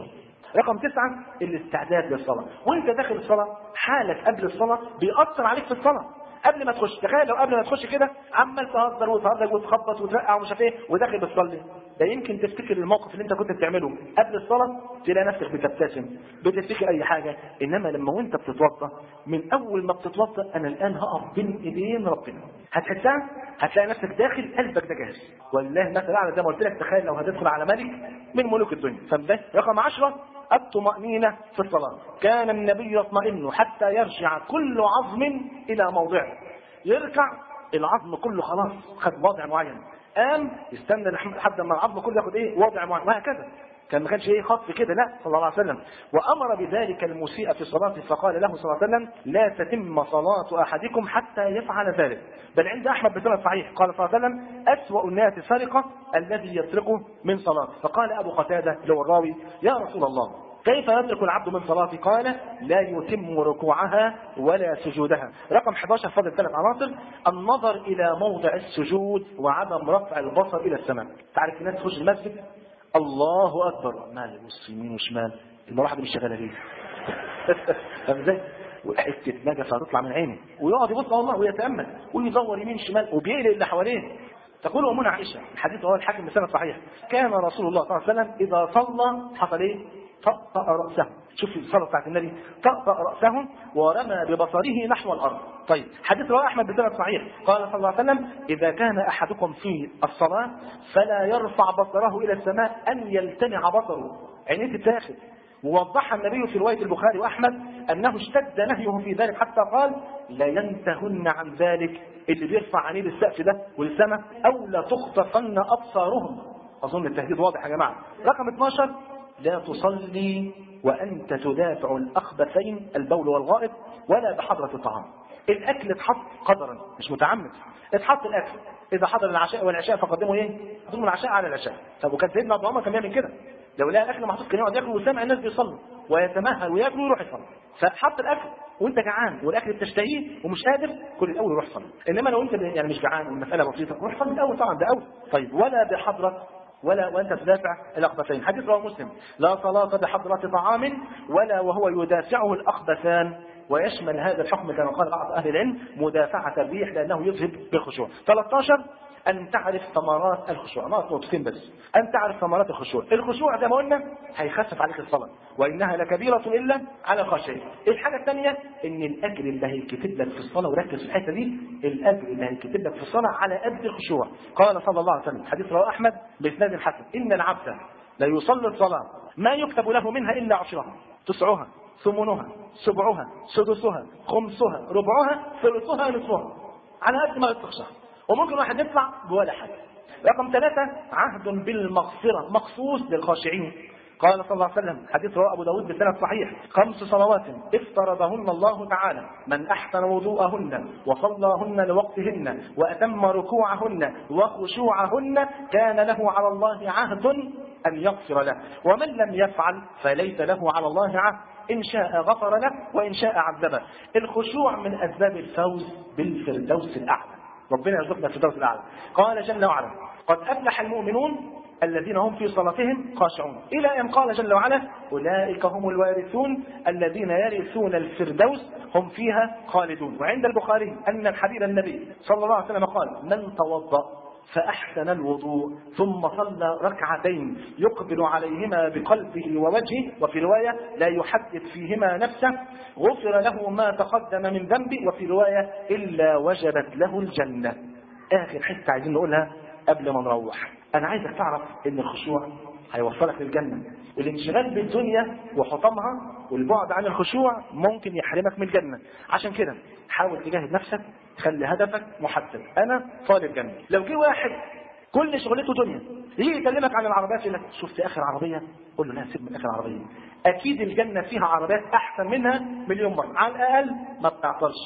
A: رقم تسعة الاستعداد للصلاة وانت داخل الصلاة حالك قبل الصلاة بيأثر عليك في الصلاة قبل ما تخش تخيل لو قبل ما تخش كده عمال تهزر وتهرج وتخبط وترقع ومش عارف ايه وداخل بتصلي ده يمكن تفتكر الموقف اللي انت كنت بتعمله قبل الصلاه تلاقي نفسك بتبتسم بتفتكر اي حاجه انما لما وانت بتتوضا من اول ما بتتوضا انا الان هقف بين ايدين ربنا هتحسها هتلاقي نفسك داخل قلبك ده جاهز والله مثلا اعلى زي ما قلت لك تخيل لو هتدخل على ملك من ملوك الدنيا فده رقم 10 الطمأنينة في الصلاة كان النبي يطمئن حتى يرجع كل عظم إلى موضعه يركع العظم كله خلاص خد وضع معين قام يستنى لحد ما العظم كله ياخد ايه وضع معين وهكذا كان ما كانش ايه خطف كده لا صلى الله عليه وسلم وامر بذلك المسيء في صلاته فقال له صلى الله عليه وسلم لا تتم صلاه احدكم حتى يفعل ذلك بل عند احمد بسند صحيح قال صلى الله عليه وسلم اسوا الناس سرقه الذي يسرقه من صلاته فقال ابو قتاده لو الراوي يا رسول الله كيف يترك العبد من صلاته قال لا يتم ركوعها ولا سجودها رقم 11 فضل ثلاث عناصر النظر الى موضع السجود وعدم رفع البصر الى السماء تعرف الناس تخش المسجد الله اكبر مال يبص يمين وشمال المروحه دي مش شغاله ليه فاهم ازاي وحته نجفه هتطلع من عينه ويقعد يبص الله ويتامل ويدور يمين شمال وبيقلق اللي حواليه تقول امنا عائشه الحديث هو الحاكم بسند صحيح كان رسول الله صلى الله عليه وسلم اذا صلى حصل ايه؟ طأطأ رأسه شوف الصلاة بتاعت النبي طأطأ رأسه ورمى ببصره نحو الأرض طيب حديث رواه أحمد بسند صحيح قال صلى الله عليه وسلم إذا كان أحدكم في الصلاة فلا يرفع بصره إلى السماء أن يلتمع بصره عينيه تتاخد ووضح النبي في رواية البخاري وأحمد أنه اشتد نهيه في ذلك حتى قال لا ينتهن عن ذلك اللي بيرفع عينيه للسقف ده والسماء أو لا تخطفن أبصارهم أظن التهديد واضح يا جماعة رقم 12 لا تصلي وأنت تدافع الأخبثين البول والغائط ولا بحضرة الطعام الأكل اتحط قدرا مش متعمد اتحط الأكل إذا حضر العشاء والعشاء فقدموا إيه؟ قدموا العشاء على العشاء طب وكان سيدنا أبو عمر كان بيعمل كده لو لقى الأكل محطوط كان يقعد ياكل وسامع الناس بيصلوا ويتمهل وياكل ويروح يصلي فحط الأكل وانت جعان والاكل بتشتهيه ومش قادر كل الاول روح صلي انما لو انت يعني مش جعان والمساله بسيطه روح صلي الاول طبعا ده اول طيب ولا بحضره ولا وانت تدافع الاخبثين حديث رواه مسلم لا صلاه بحضره طعام ولا وهو يدافعه الاخبثان ويشمل هذا الحكم كما قال بعض اهل العلم مدافعه الريح لانه يذهب بالخشوع 13 أن تعرف ثمرات الخشوع نقط نقطتين بس أن تعرف ثمرات الخشوع الخشوع زي ما قلنا هيخفف عليك الصلاة وإنها لكبيرة إلا على الخاشعين الحاجة الثانية إن الأجر اللي هيتكتب لك في الصلاة وركز في الحتة دي الأجر اللي هيتكتب لك في الصلاة على قد الخشوع قال صلى الله عليه وسلم حديث رواه أحمد بإسناد حسن إن العبد لا يصلي الصلاة ما يكتب له منها إلا عشرها تسعها ثمنها سبعها سدسها خمسها ربعها ثلثها نصفها على قد ما تخشى وممكن واحد يطلع بولا حاجه رقم ثلاثة عهد بالمغفرة مخصوص للخاشعين قال صلى الله عليه وسلم حديث رواه ابو داود بسند صحيح خمس صلوات افترضهن الله تعالى من احسن وضوءهن وصلاهن لوقتهن واتم ركوعهن وخشوعهن كان له على الله عهد ان يغفر له ومن لم يفعل فليس له على الله عهد إن شاء غفر له وإن شاء عذبه الخشوع من أسباب الفوز بالفردوس الأعلى ربنا يرزقنا الفردوس الأعلى قال جل وعلا قد أفلح المؤمنون الذين هم في صلاتهم خاشعون إلى أن قال جل وعلا أولئك هم الوارثون الذين يرثون الفردوس هم فيها خالدون وعند البخاري أن الحبيب النبي صلى الله عليه وسلم قال من توضأ فأحسن الوضوء ثم صلى ركعتين يقبل عليهما بقلبه ووجهه وفي رواية لا يحدث فيهما نفسه غفر له ما تقدم من ذنبه وفي رواية إلا وجبت له الجنة آخر حتة عايزين نقولها قبل ما نروح أنا عايزك تعرف إن الخشوع هيوصلك للجنة الانشغال بالدنيا وحطمها والبعد عن الخشوع ممكن يحرمك من الجنة عشان كده حاول تجاهد نفسك خلي هدفك محدد انا طالب جنة لو جه واحد كل شغلته دنيا يجي يكلمك عن العربيات يقول لك شفت اخر عربيه قول له لا سيب من اخر عربيه اكيد الجنه فيها عربيات احسن منها مليون مره على الاقل ما بتعطلش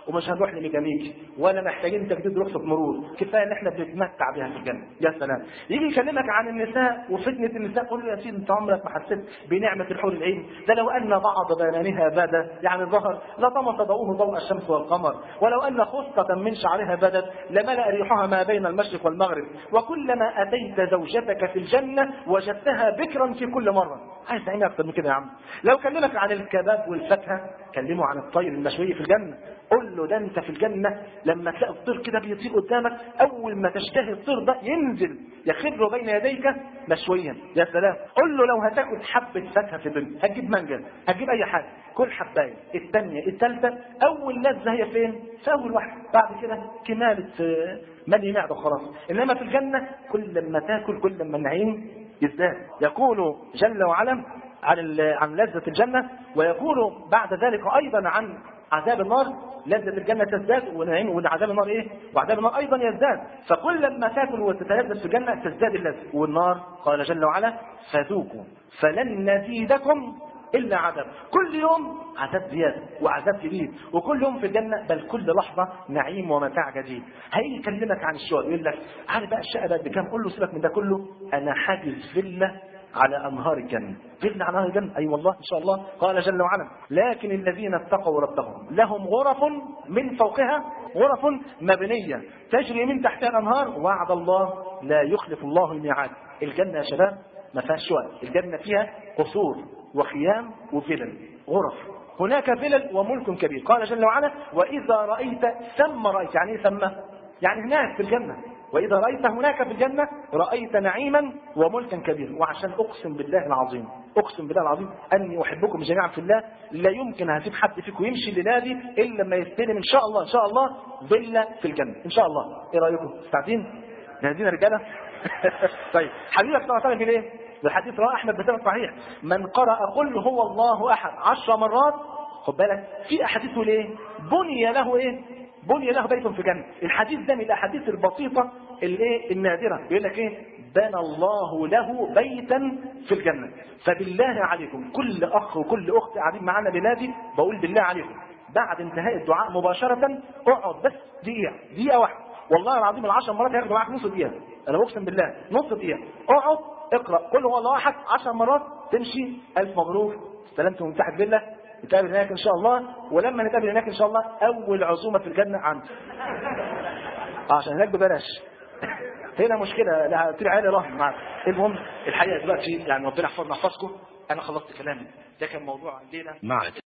A: ومش هنروح لميكانيكي ولا محتاجين تجديد رخصه مرور كفايه ان احنا بنتمتع بها في الجنه يا سلام يجي يكلمك عن النساء وفتنه النساء قول له يا سيدي انت عمرك ما حسيت بنعمه الحور العين ده لو ان بعض بنانها بدا يعني ظهر لطمس ضوءه ضوء الشمس والقمر ولو ان خصله من شعرها بدت لملا ريحها ما بين المشرق والمغرب وكلما اتيت زوجتك في الجنه وجدتها بكرا في كل مره عايز تعمل اكتر من كده يا عم لو كلمك عن الكباب والفاكهه كلمه عن الطير المشوي في الجنه قول له ده انت في الجنه لما تلاقي الطير كده بيطير قدامك اول ما تشتهي الطير ده ينزل يخر بين يديك مشويا يا سلام قول له لو هتاكل حبه فاكهه في الدنيا هتجيب مانجا هتجيب اي حاجه كل حبايه الثانيه الثالثه اول لذه هي فين؟ في اول واحده بعد كده كماله آه، ملي معده خلاص انما في الجنه كل ما تاكل كل ما النعيم يزداد يقول جل وعلا عن ال- عن لذة الجنة ويقول بعد ذلك أيضا عن عذاب النار لذة الجنة تزداد ونعيم وعذاب النار إيه؟ وعذاب النار أيضا يزداد فكل لما تاكل وتتلذذ في الجنة تزداد اللذة والنار قال جل وعلا فذوقوا فلن نزيدكم إلا عذاب كل يوم عذاب زيادة وعذاب جديد وكل يوم في الجنة بل كل لحظة نعيم ومتاع جديد هيجي يكلمك عن الشقق يقول لك عارف بقى الشقة بقت بكام قول له سيبك من ده كله أنا حاجز فيلا على انهار الجنه فيلا على انهار الجنه اي أيوة والله ان شاء الله قال جل وعلا لكن الذين اتقوا ربهم لهم غرف من فوقها غرف مبنيه تجري من تحتها الانهار وعد الله لا يخلف الله الميعاد الجنه يا شباب ما فيهاش شقق الجنه فيها قصور وخيام وفلل غرف هناك فلل وملك كبير قال جل وعلا واذا رايت ثم رايت يعني ايه ثم يعني هناك في الجنه وإذا رأيت هناك في الجنة رأيت نعيما وملكا كبيرا وعشان أقسم بالله العظيم أقسم بالله العظيم أني أحبكم جميعا في الله لا يمكن هسيب حد فيكم يمشي الليلة دي إلا لما يستلم إن شاء الله إن شاء الله فيلا في الجنة إن شاء الله إيه رأيكم؟ مستعدين؟ جاهزين يا رجالة؟ طيب حبيبك صلى الله عليه وسلم إيه؟ الحديث رواه أحمد بسند صحيح من قرأ قل هو الله أحد عشر مرات خد بالك في أحاديث ليه؟ بني له إيه؟ بني له بيت في الجنة الحديث ده من الأحاديث البسيطة الايه النادرة بيقول لك ايه بنى الله له بيتا في الجنة فبالله عليكم كل أخ وكل أخت قاعدين معانا بلادي بقول بالله عليكم بعد انتهاء الدعاء مباشرة اقعد بس دقيقة دقيقة واحدة والله العظيم العشر مرات هياخدوا معاك نص دقيقة أنا بقسم بالله نص دقيقة اقعد اقرأ قل هو الله أحد عشر مرات تمشي ألف مبروك استلمت من تحت فيلا نتقابل هناك ان شاء الله ولما نتقابل هناك ان شاء الله اول عزومه في الجنه عندي عشان هناك ببلاش هنا مشكله لا طلع عيالي راح معاك المهم الحقيقه دلوقتي يعني ربنا يحفظنا يحفظكم انا خلصت كلامي ده كان موضوع الليله
B: مع